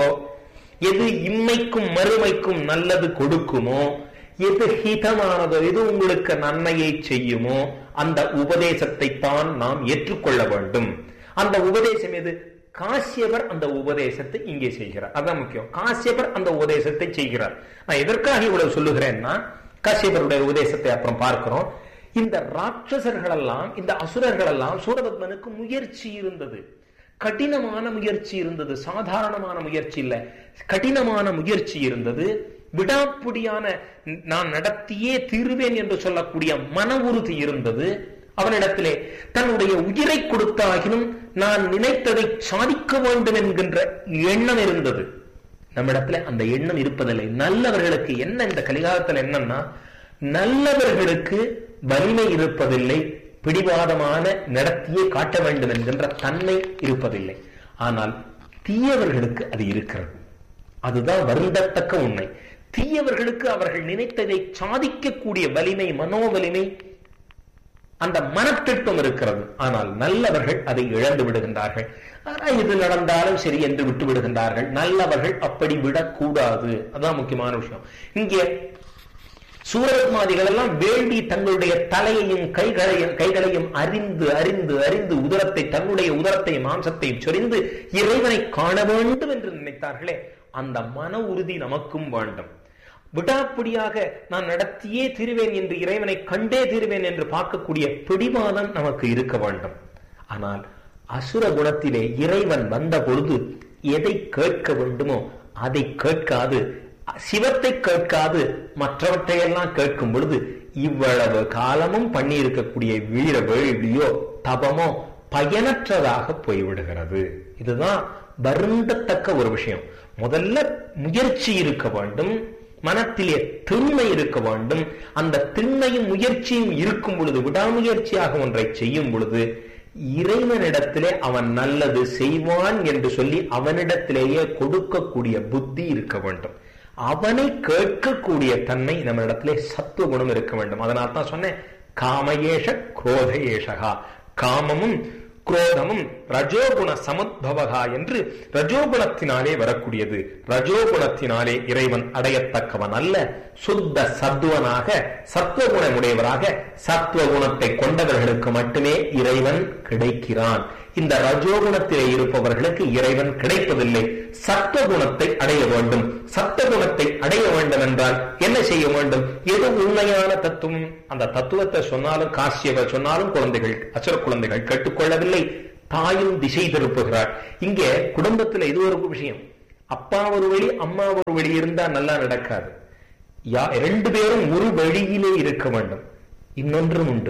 எது இம்மைக்கும் மறுமைக்கும் நல்லது கொடுக்குமோ எது ஹிதமானதோ எது உங்களுக்கு நன்மையை செய்யுமோ அந்த உபதேசத்தை தான் நாம் ஏற்றுக்கொள்ள வேண்டும் அந்த உபதேசம் எது காசியவர் அந்த உபதேசத்தை இங்கே செய்கிறார் அதான் முக்கியம் காசியவர் அந்த உபதேசத்தை செய்கிறார் நான் எதற்காக இவ்வளவு சொல்லுகிறேன்னா காசியவருடைய உபதேசத்தை அப்புறம் பார்க்கிறோம் இந்த ராட்சசர்கள் எல்லாம் இந்த அசுரர்கள் எல்லாம் சூரபத்மனுக்கு முயற்சி இருந்தது கடினமான முயற்சி இருந்தது சாதாரணமான முயற்சி இல்ல கடினமான முயற்சி இருந்தது விடாப்பிடியான நான் நடத்தியே தீர்வேன் என்று சொல்லக்கூடிய மன உறுதி இருந்தது அவனிடத்திலே தன்னுடைய உயிரை கொடுத்தாகினும் நான் நினைத்ததை சாதிக்க வேண்டும் என்கின்ற எண்ணம் இருந்தது நம்மிடத்துல அந்த எண்ணம் இருப்பதில்லை நல்லவர்களுக்கு என்ன இந்த கலிகாலத்தில் என்னன்னா நல்லவர்களுக்கு வலிமை இருப்பதில்லை பிடிவாதமான நடத்தியே காட்ட வேண்டும் என்கின்ற தன்மை இருப்பதில்லை ஆனால் தீயவர்களுக்கு அது இருக்கிறது அதுதான் வருந்தத்தக்க உண்மை தீயவர்களுக்கு அவர்கள் நினைத்ததை சாதிக்கக்கூடிய வலிமை மனோவலிமை அந்த மனத்திட்டம் இருக்கிறது ஆனால் நல்லவர்கள் அதை இழந்து விடுகின்றார்கள் ஆனால் இது நடந்தாலும் சரி என்று விட்டு விடுகின்றார்கள் நல்லவர்கள் அப்படி விடக்கூடாது அதான் முக்கியமான விஷயம் இங்கே சூரத்மாதிகள் எல்லாம் வேண்டி தங்களுடைய தலையையும் கைகளையும் கைகளையும் அறிந்து அறிந்து அறிந்து உதரத்தை தன்னுடைய உதரத்தை மாம்சத்தை சொரிந்து இறைவனை காண வேண்டும் என்று நினைத்தார்களே அந்த மன உறுதி நமக்கும் வேண்டும் விடாப்பிடியாக நான் நடத்தியே தீருவேன் என்று இறைவனை கண்டே தீருவேன் என்று பார்க்கக்கூடிய பிடிவாதம் நமக்கு இருக்க வேண்டும் ஆனால் அசுர குணத்திலே இறைவன் வந்த பொழுது எதை கேட்க வேண்டுமோ அதை கேட்காது சிவத்தை கேட்காது மற்றவற்றையெல்லாம் கேட்கும் பொழுது இவ்வளவு காலமும் பண்ணி இருக்கக்கூடிய வீர வேள்வியோ தபமோ பயனற்றதாக போய்விடுகிறது இதுதான் வருந்தத்தக்க ஒரு விஷயம் முதல்ல முயற்சி இருக்க வேண்டும் மனத்திலே திண்மை இருக்க வேண்டும் அந்த திண்மையும் முயற்சியும் இருக்கும் பொழுது விடாமுயற்சியாக ஒன்றை செய்யும் பொழுது இறைவனிடத்திலே அவன் நல்லது செய்வான் என்று சொல்லி அவனிடத்திலேயே கொடுக்கக்கூடிய புத்தி இருக்க வேண்டும் அவனை கேட்கக்கூடிய தன்மை நம்ம இடத்திலே சத்துவ குணம் இருக்க வேண்டும் அதனால தான் சொன்னேன் காமயேஷ குரோத ஏஷகா காமமும் குரோதமும் ரஜோகுண சமுத்பவகா என்று ரஜோகுணத்தினாலே வரக்கூடியது ரஜோகுணத்தினாலே இறைவன் அடையத்தக்கவன் அல்ல சுத்த சத்துவனாக சத்துவகுணமுடையவராக சத்துவகுணத்தை கொண்டவர்களுக்கு மட்டுமே இறைவன் கிடைக்கிறான் இந்த ரஜோகுணத்திலே இருப்பவர்களுக்கு இறைவன் கிடைப்பதில்லை சத்துவகுணத்தை அடைய வேண்டும் சத்துவகுணத்தை அடைய வேண்டும் என்றால் என்ன செய்ய வேண்டும் எது உண்மையான தத்துவம் அந்த தத்துவத்தை சொன்னாலும் காசியவர் சொன்னாலும் குழந்தைகள் அசுர குழந்தைகள் கேட்டுக்கொள்ளவில்லை தாயும் திசை திருப்புகிறார் இங்கே குடும்பத்துல இது ஒரு விஷயம் அப்பா ஒரு வழி அம்மா ஒரு வழி இருந்தா நல்லா நடக்காது யா ரெண்டு பேரும் ஒரு வழியிலே இருக்க வேண்டும் இன்னொன்றும் உண்டு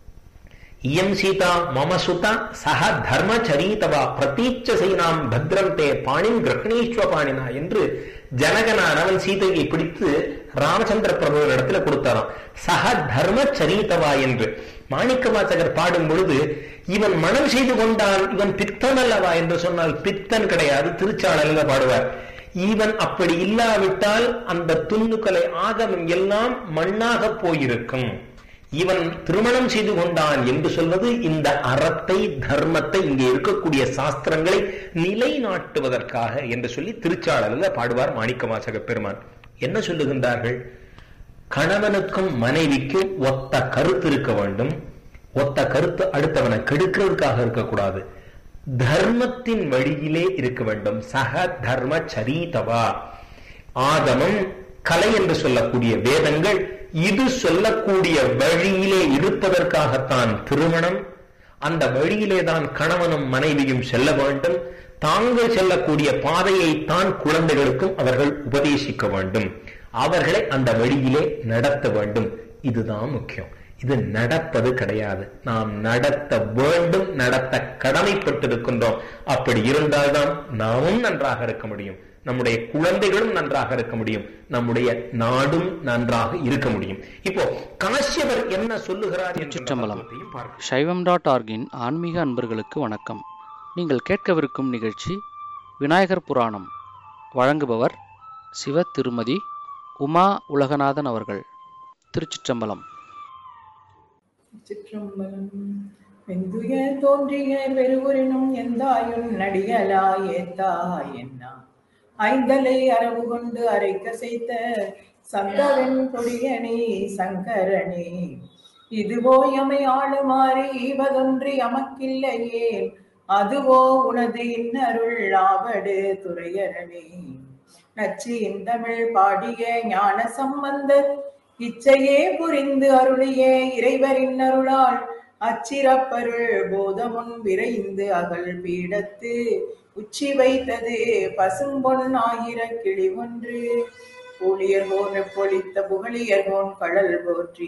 இயம் சீதா மம சுதா சக தர்மச்சரீதவா பிரதீச்ச செய்னாம் பத்ரந்தே பாணிம் கிரகணீஸ்வ பாணினா என்று ஜனகனானவன் சீதையை பிடித்து ராமச்சந்திர பிரபு இடத்துல கொடுத்தாராம் சக தர்மச்சரீதவா என்று மாணிக்க வாசகர் பாடும் பொழுது இவன் மனம் செய்து கொண்டால் இவன் பித்தன் அல்லவா என்று சொன்னால் பித்தன் கிடையாது திருச்சாளர்ல பாடுவார் இவன் அப்படி இல்லாவிட்டால் அந்த துண்ணுக்களை ஆகமம் எல்லாம் மண்ணாக போயிருக்கும் இவன் திருமணம் செய்து கொண்டான் என்று சொல்வது இந்த அறத்தை தர்மத்தை இங்கே இருக்கக்கூடிய சாஸ்திரங்களை நிலைநாட்டுவதற்காக என்று சொல்லி திருச்சாளரில் பாடுவார் மாணிக்க வாசக பெருமான் என்ன சொல்லுகின்றார்கள் கணவனுக்கும் மனைவிக்கும் ஒத்த கருத்து இருக்க வேண்டும் ஒத்த கருத்து அடுத்தவனை கெடுக்கிறதுக்காக இருக்கக்கூடாது தர்மத்தின் வழியிலே இருக்க வேண்டும் சக தர்ம சரிதவா ஆகமம் கலை என்று சொல்லக்கூடிய வேதங்கள் இது சொல்லக்கூடிய வழியிலே இருப்பதற்காகத்தான் திருமணம் அந்த வழியிலே தான் கணவனும் மனைவியும் செல்ல வேண்டும் தாங்கள் செல்லக்கூடிய பாதையை தான் குழந்தைகளுக்கும் அவர்கள் உபதேசிக்க வேண்டும் அவர்களை அந்த வழியிலே நடத்த வேண்டும் இதுதான் முக்கியம் இது நடப்பது கிடையாது நாம் நடத்த வேண்டும் நடத்த கடமைப்பட்டிருக்கின்றோம் அப்படி இருந்தால்தான் நாமும் நன்றாக இருக்க முடியும் நம்முடைய குழந்தைகளும் நன்றாக இருக்க முடியும் நம்முடைய நாடும் நன்றாக இருக்க முடியும் இப்போ காசியவர் என்ன சொல்லுகிறார் என்ற சிற்றம்பலம் தத்துவத்தையும் பார்க்கலாம். சைவம் டாட் ஆர்கின் ஆன்மீக அன்பர்களுக்கு வணக்கம் நீங்கள் கேட்கவிருக்கும் நிகழ்ச்சி விநாயகர் புராணம் வழங்குபவர் சிவ திருமதி உமா உலகநாதன் அவர்கள் திருச்சிற்றம்பலம் சிற்றம்பலம் வெந்துய தோன்றிய வெறுவுரினும் எந்தாயுன் நடிகலாய் ஏத்தாய் என்ன ஐந்தலை அரவு கொண்டு அரைக்க செய்த சந்தவன் கொடியணி சங்கரனே இதுவோ எமை ஆளுமாறி ஈவதொன்றி அமக்கில்லையே அதுவோ உனது இன்னருள் ஆவடு துறையரணே நச்சியின் தமிழ் பாடிய ஞான சம்பந்தர் இச்சையே புரிந்து அருளிய இறைவரின் அருளால் அச்சிறப்பருள் போதமுன் விரைந்து அகல் பீடத்து உச்சி வைத்தது பசும்பொன் ஆயிர கிளி ஒன்று ஊழியர்கோன் பொழித்த புகழியர்கோன் கடல் போற்றி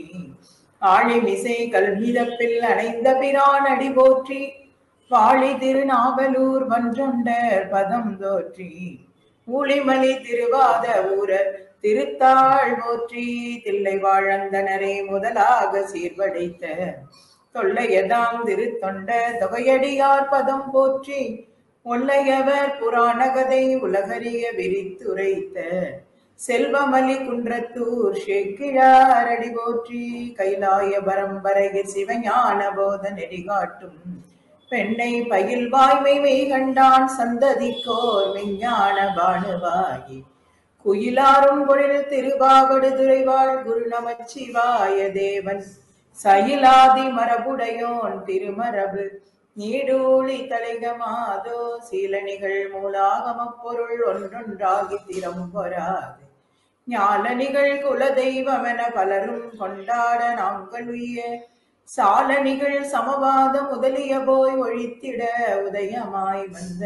ஆழிமிசை கல்மிதப்பில் அணைந்த பிரான் அடி போற்றி வாழி திருநாவலூர் வன்றொண்டர் பதம் தோற்றி ஊழிமலி திருவாத ஊரர் திருத்தாள் போற்றி தில்லை வாழந்தனரே முதலாக சீர்வடைத்த தொல்லையதாம் திருத்தொண்ட தொகையடியார் பதம் போற்றி ஒல்லையவர் புராண கதை உலகறிய விரித்துரைத்த செல்வமலி குன்றத்தூர் ஷேக்கிழாரடி போற்றி கைலாய பரம்பரையில் சிவஞான போத நெறிகாட்டும் பெண்ணை பயில் வாய்மை மெய் கண்டான் சந்ததிக்கோர் விஞ்ஞான பானுவாயி குயிலாரும் பொழில் திருவாவடு துறைவாழ் குரு நமச்சிவாய தேவன் சயிலாதி மரபுடையோன் திருமரபு நீடூழி தலைகமாதோ சீலனிகள் மூலாகமப் பொருள் ஒன்றொன்றாகி திறம் பொறாது ஞாலனிகள் குலதெய்வமென பலரும் கொண்டாட நாங்கள் உய்ய சாலனிகள் சமவாத முதலிய போய் ஒழித்திட உதயமாய் வந்த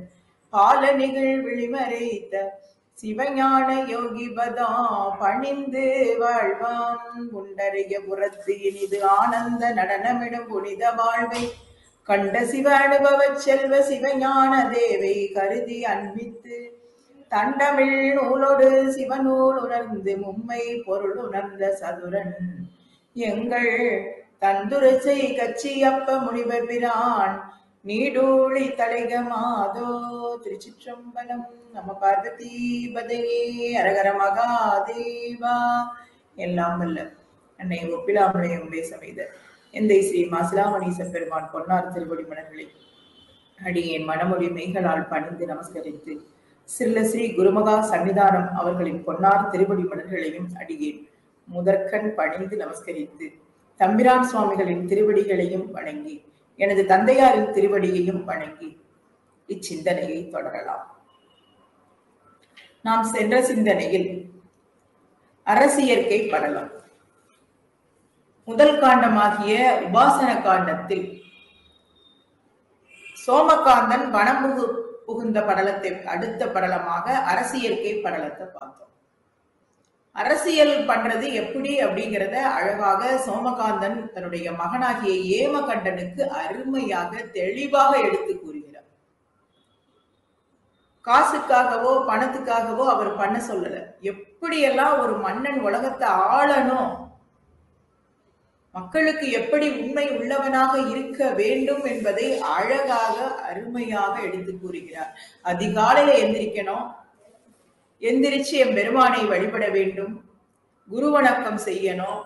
பாலனிகள் விழிமறைத்த சிவஞான யோகி பதா பணிந்து வாழ்வான் புண்டறிய புறத்து இனிது ஆனந்த நடனமிடும் புனித வாழ்வை கண்ட சிவ அனுபவச் செல்வ சிவஞான தேவை கருதி அன்பித்து தண்டமிழ் நூலோடு சிவநூல் உணர்ந்து மும்மை பொருள் உணர்ந்த சதுரன் எங்கள் தந்துரசை கச்சியப்ப முனிவ பிரான் நீடூழி தலைகமாதோ திருச்சிற்றம்பலம் நம பார்வதி பதையே அரகர மகாதேவா எல்லாம் வல்ல அன்னை ஒப்பிலாமலையுடைய சமைத எந்தை ஸ்ரீ மாசிலாமணீச பெருமான் பொன்னார் திருவடி மலர்களை அடியேன் மனமொழி மெய்களால் பணிந்து நமஸ்கரித்து சில்ல ஸ்ரீ குருமகா சன்னிதானம் அவர்களின் பொன்னார் திருவடி மலர்களையும் அடியேன் முதற்கண் பணிந்து நமஸ்கரித்து தம்பிரான் சுவாமிகளின் திருவடிகளையும் வணங்கி எனது தந்தையாரின் திருவடியையும் வணங்கி இச்சிந்தனையை தொடரலாம் நாம் சென்ற சிந்தனையில் அரசியற்கை படலம் முதல் காண்டமாகிய உபாசன காண்டத்தில் சோமகாந்தன் வனமுகு புகுந்த படலத்தை அடுத்த படலமாக அரசியற்கை படலத்தை பார்த்தோம் அரசியல் பண்றது எப்படி அப்படிங்கிறத அழகாக சோமகாந்தன் தன்னுடைய மகனாகிய ஏமகண்டனுக்கு அருமையாக தெளிவாக எடுத்து கூறுகிறார் காசுக்காகவோ பணத்துக்காகவோ அவர் பண்ண சொல்லல எப்படியெல்லாம் ஒரு மன்னன் உலகத்தை ஆளணும் மக்களுக்கு எப்படி உண்மை உள்ளவனாக இருக்க வேண்டும் என்பதை அழகாக அருமையாக எடுத்து கூறுகிறார் அதிகாலையில எந்திரிக்கணும் எந்திரிச்சு என் பெருமானை வழிபட வேண்டும் குரு வணக்கம் செய்யணும்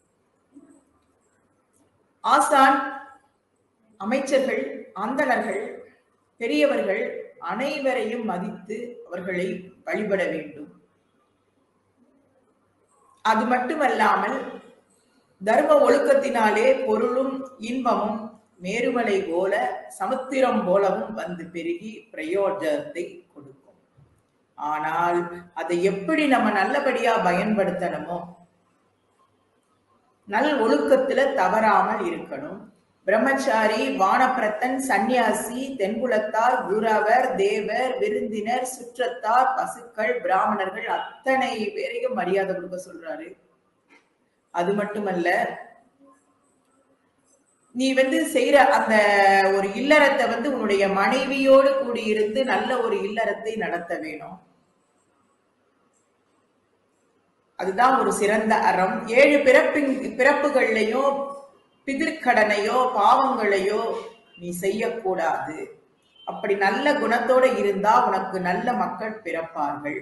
ஆசான் அமைச்சர்கள் அந்தணர்கள் பெரியவர்கள் அனைவரையும் மதித்து அவர்களை வழிபட வேண்டும் அது மட்டுமல்லாமல் தர்ம ஒழுக்கத்தினாலே பொருளும் இன்பமும் மேருமலை போல சமுத்திரம் போலவும் வந்து பெருகி பிரயோஜனத்தை கொடுக்கும் ஆனால் அதை எப்படி நம்ம நல்லபடியா பயன்படுத்தணுமோ நல் ஒழுக்கத்துல தவறாமல் இருக்கணும் பிரம்மச்சாரி வானப்பிரத்தன் சந்நியாசி தென்குலத்தார் குரவர் தேவர் விருந்தினர் சுற்றத்தார் பசுக்கள் பிராமணர்கள் அத்தனை பேரையும் மரியாதை கொடுக்க சொல்றாரு அது மட்டுமல்ல நீ வந்து செய்யற அந்த ஒரு இல்லறத்தை வந்து உன்னுடைய மனைவியோடு கூடியிருந்து நல்ல ஒரு இல்லறத்தை நடத்த வேணும் அதுதான் ஒரு சிறந்த அறம் ஏழு பிறப்பின் பிறப்புகள்லையோ பிதிர்க்கடனையோ பாவங்களையோ நீ செய்யக்கூடாது அப்படி நல்ல குணத்தோட இருந்தா உனக்கு நல்ல மக்கள் பிறப்பார்கள்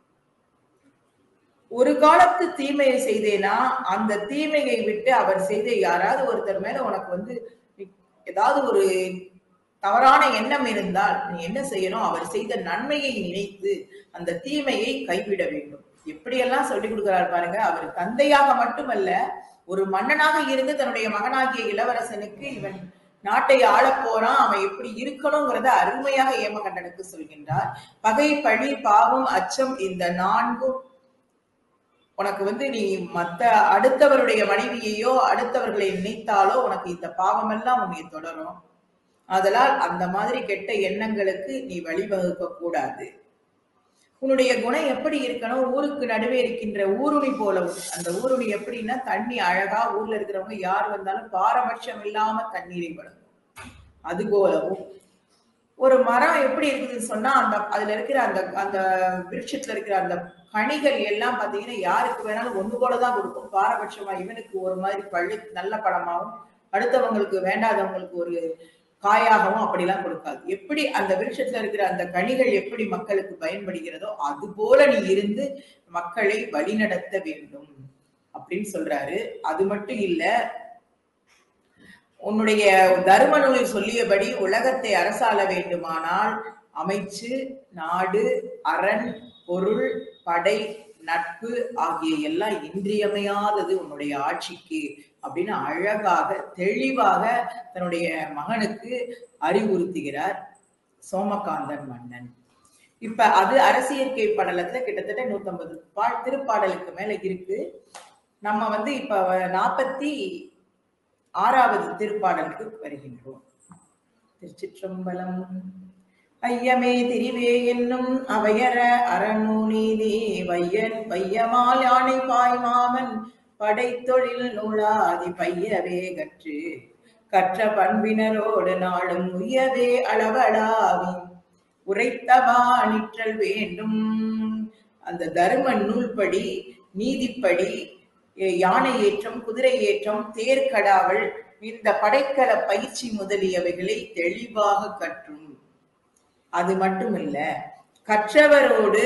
ஒரு காலத்து தீமையை செய்தேனா அந்த தீமையை விட்டு அவர் செய்த யாராவது ஒருத்தர் மேல உனக்கு வந்து ஏதாவது ஒரு தவறான எண்ணம் இருந்தால் நீ என்ன செய்யணும் அவர் செய்த நன்மையை நினைத்து அந்த தீமையை கைவிட வேண்டும் எப்படியெல்லாம் சொல்லிக் கொடுக்கிறார் பாருங்க அவர் தந்தையாக மட்டுமல்ல ஒரு மன்னனாக இருந்து தன்னுடைய மகனாகிய இளவரசனுக்கு இவன் நாட்டை ஆளப் போறான் அவன் எப்படி இருக்கணுங்கிறத அருமையாக ஏமகண்டனுக்கு சொல்கின்றார் பகை பழி பாவம் அச்சம் இந்த நான்கும் உனக்கு வந்து நீ மத்த அடுத்தவருடைய மனைவியையோ அடுத்தவர்களை நினைத்தாலோ உனக்கு இந்த பாவமெல்லாம் உன்னை தொடரும் அதனால் அந்த மாதிரி கெட்ட எண்ணங்களுக்கு நீ வழிவகுக்க கூடாது உன்னுடைய குணம் எப்படி இருக்கணும் ஊருக்கு நடுவே இருக்கின்ற ஊருணி போலவும் அந்த ஊருணி எப்படின்னா தண்ணி அழகா ஊர்ல இருக்கிறவங்க யார் வந்தாலும் பாரபட்சம் இல்லாம தண்ணீரை வழங்கும் அது போலவும் ஒரு மரம் எப்படி இருக்குதுன்னு சொன்னா அந்த அதுல இருக்கிற அந்த அந்த விருட்சத்துல இருக்கிற அந்த கனிகள் எல்லாம் பாத்தீங்கன்னா யாருக்கு வேணாலும் ஒண்ணு போலதான் கொடுக்கும் பாரபட்சமா இவனுக்கு ஒரு மாதிரி பழு நல்ல பழமாவும் அடுத்தவங்களுக்கு வேண்டாதவங்களுக்கு ஒரு காயாகவும் அப்படிலாம் கொடுக்காது எப்படி அந்த விருட்சத்துல இருக்கிற அந்த கனிகள் எப்படி மக்களுக்கு பயன்படுகிறதோ அது போல நீ இருந்து மக்களை வழிநடத்த வேண்டும் அப்படின்னு சொல்றாரு அது மட்டும் இல்ல உன்னுடைய தர்ம நூலில் சொல்லியபடி உலகத்தை அரசாள வேண்டுமானால் அமைச்சு நாடு அரண் பொருள் படை நட்பு ஆகிய எல்லாம் இன்றியமையாதது உன்னுடைய ஆட்சிக்கு அப்படின்னு அழகாக தெளிவாக தன்னுடைய மகனுக்கு அறிவுறுத்துகிறார் சோமகாந்தன் மன்னன் இப்ப அது அரசியற்கை படலத்துல கிட்டத்தட்ட நூத்தம்பது பா திருப்பாடலுக்கு மேல இருக்கு நம்ம வந்து இப்ப நாற்பத்தி ஆறாவது திருப்பாடலுக்கு வருகின்றோம் திருச்சிற்றம்பலம் ஐயமே திரிவே என்னும் அவையற அரணு நீதி வையன் வையமால் யானை பாய் மாமன் படைத்தொழில் நூலாதி பையவே கற்று கற்ற பண்பினரோடு நாளும் உயவே அளவலாவி உரைத்தவா நிற்றல் வேண்டும் அந்த தர்ம நூல்படி நீதிப்படி யானை ஏற்றம் குதிரை ஏற்றம் தேர்கடாவல் இந்த படைக்கல பயிற்சி முதலியவைகளை தெளிவாக கற்றும் அது மட்டுமில்ல கற்றவரோடு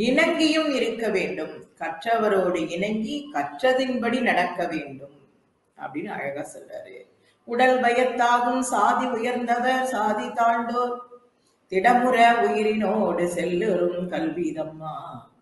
இணங்கியும் இருக்க வேண்டும் கற்றவரோடு இணங்கி கற்றதின்படி நடக்க வேண்டும் அப்படின்னு அழகா சொல்றாரு உடல் பயத்தாகும் சாதி உயர்ந்தவர் சாதி தாழ்ந்தோர் திடமுற உயிரினோடு செல்லுறும் கல்விதம்மா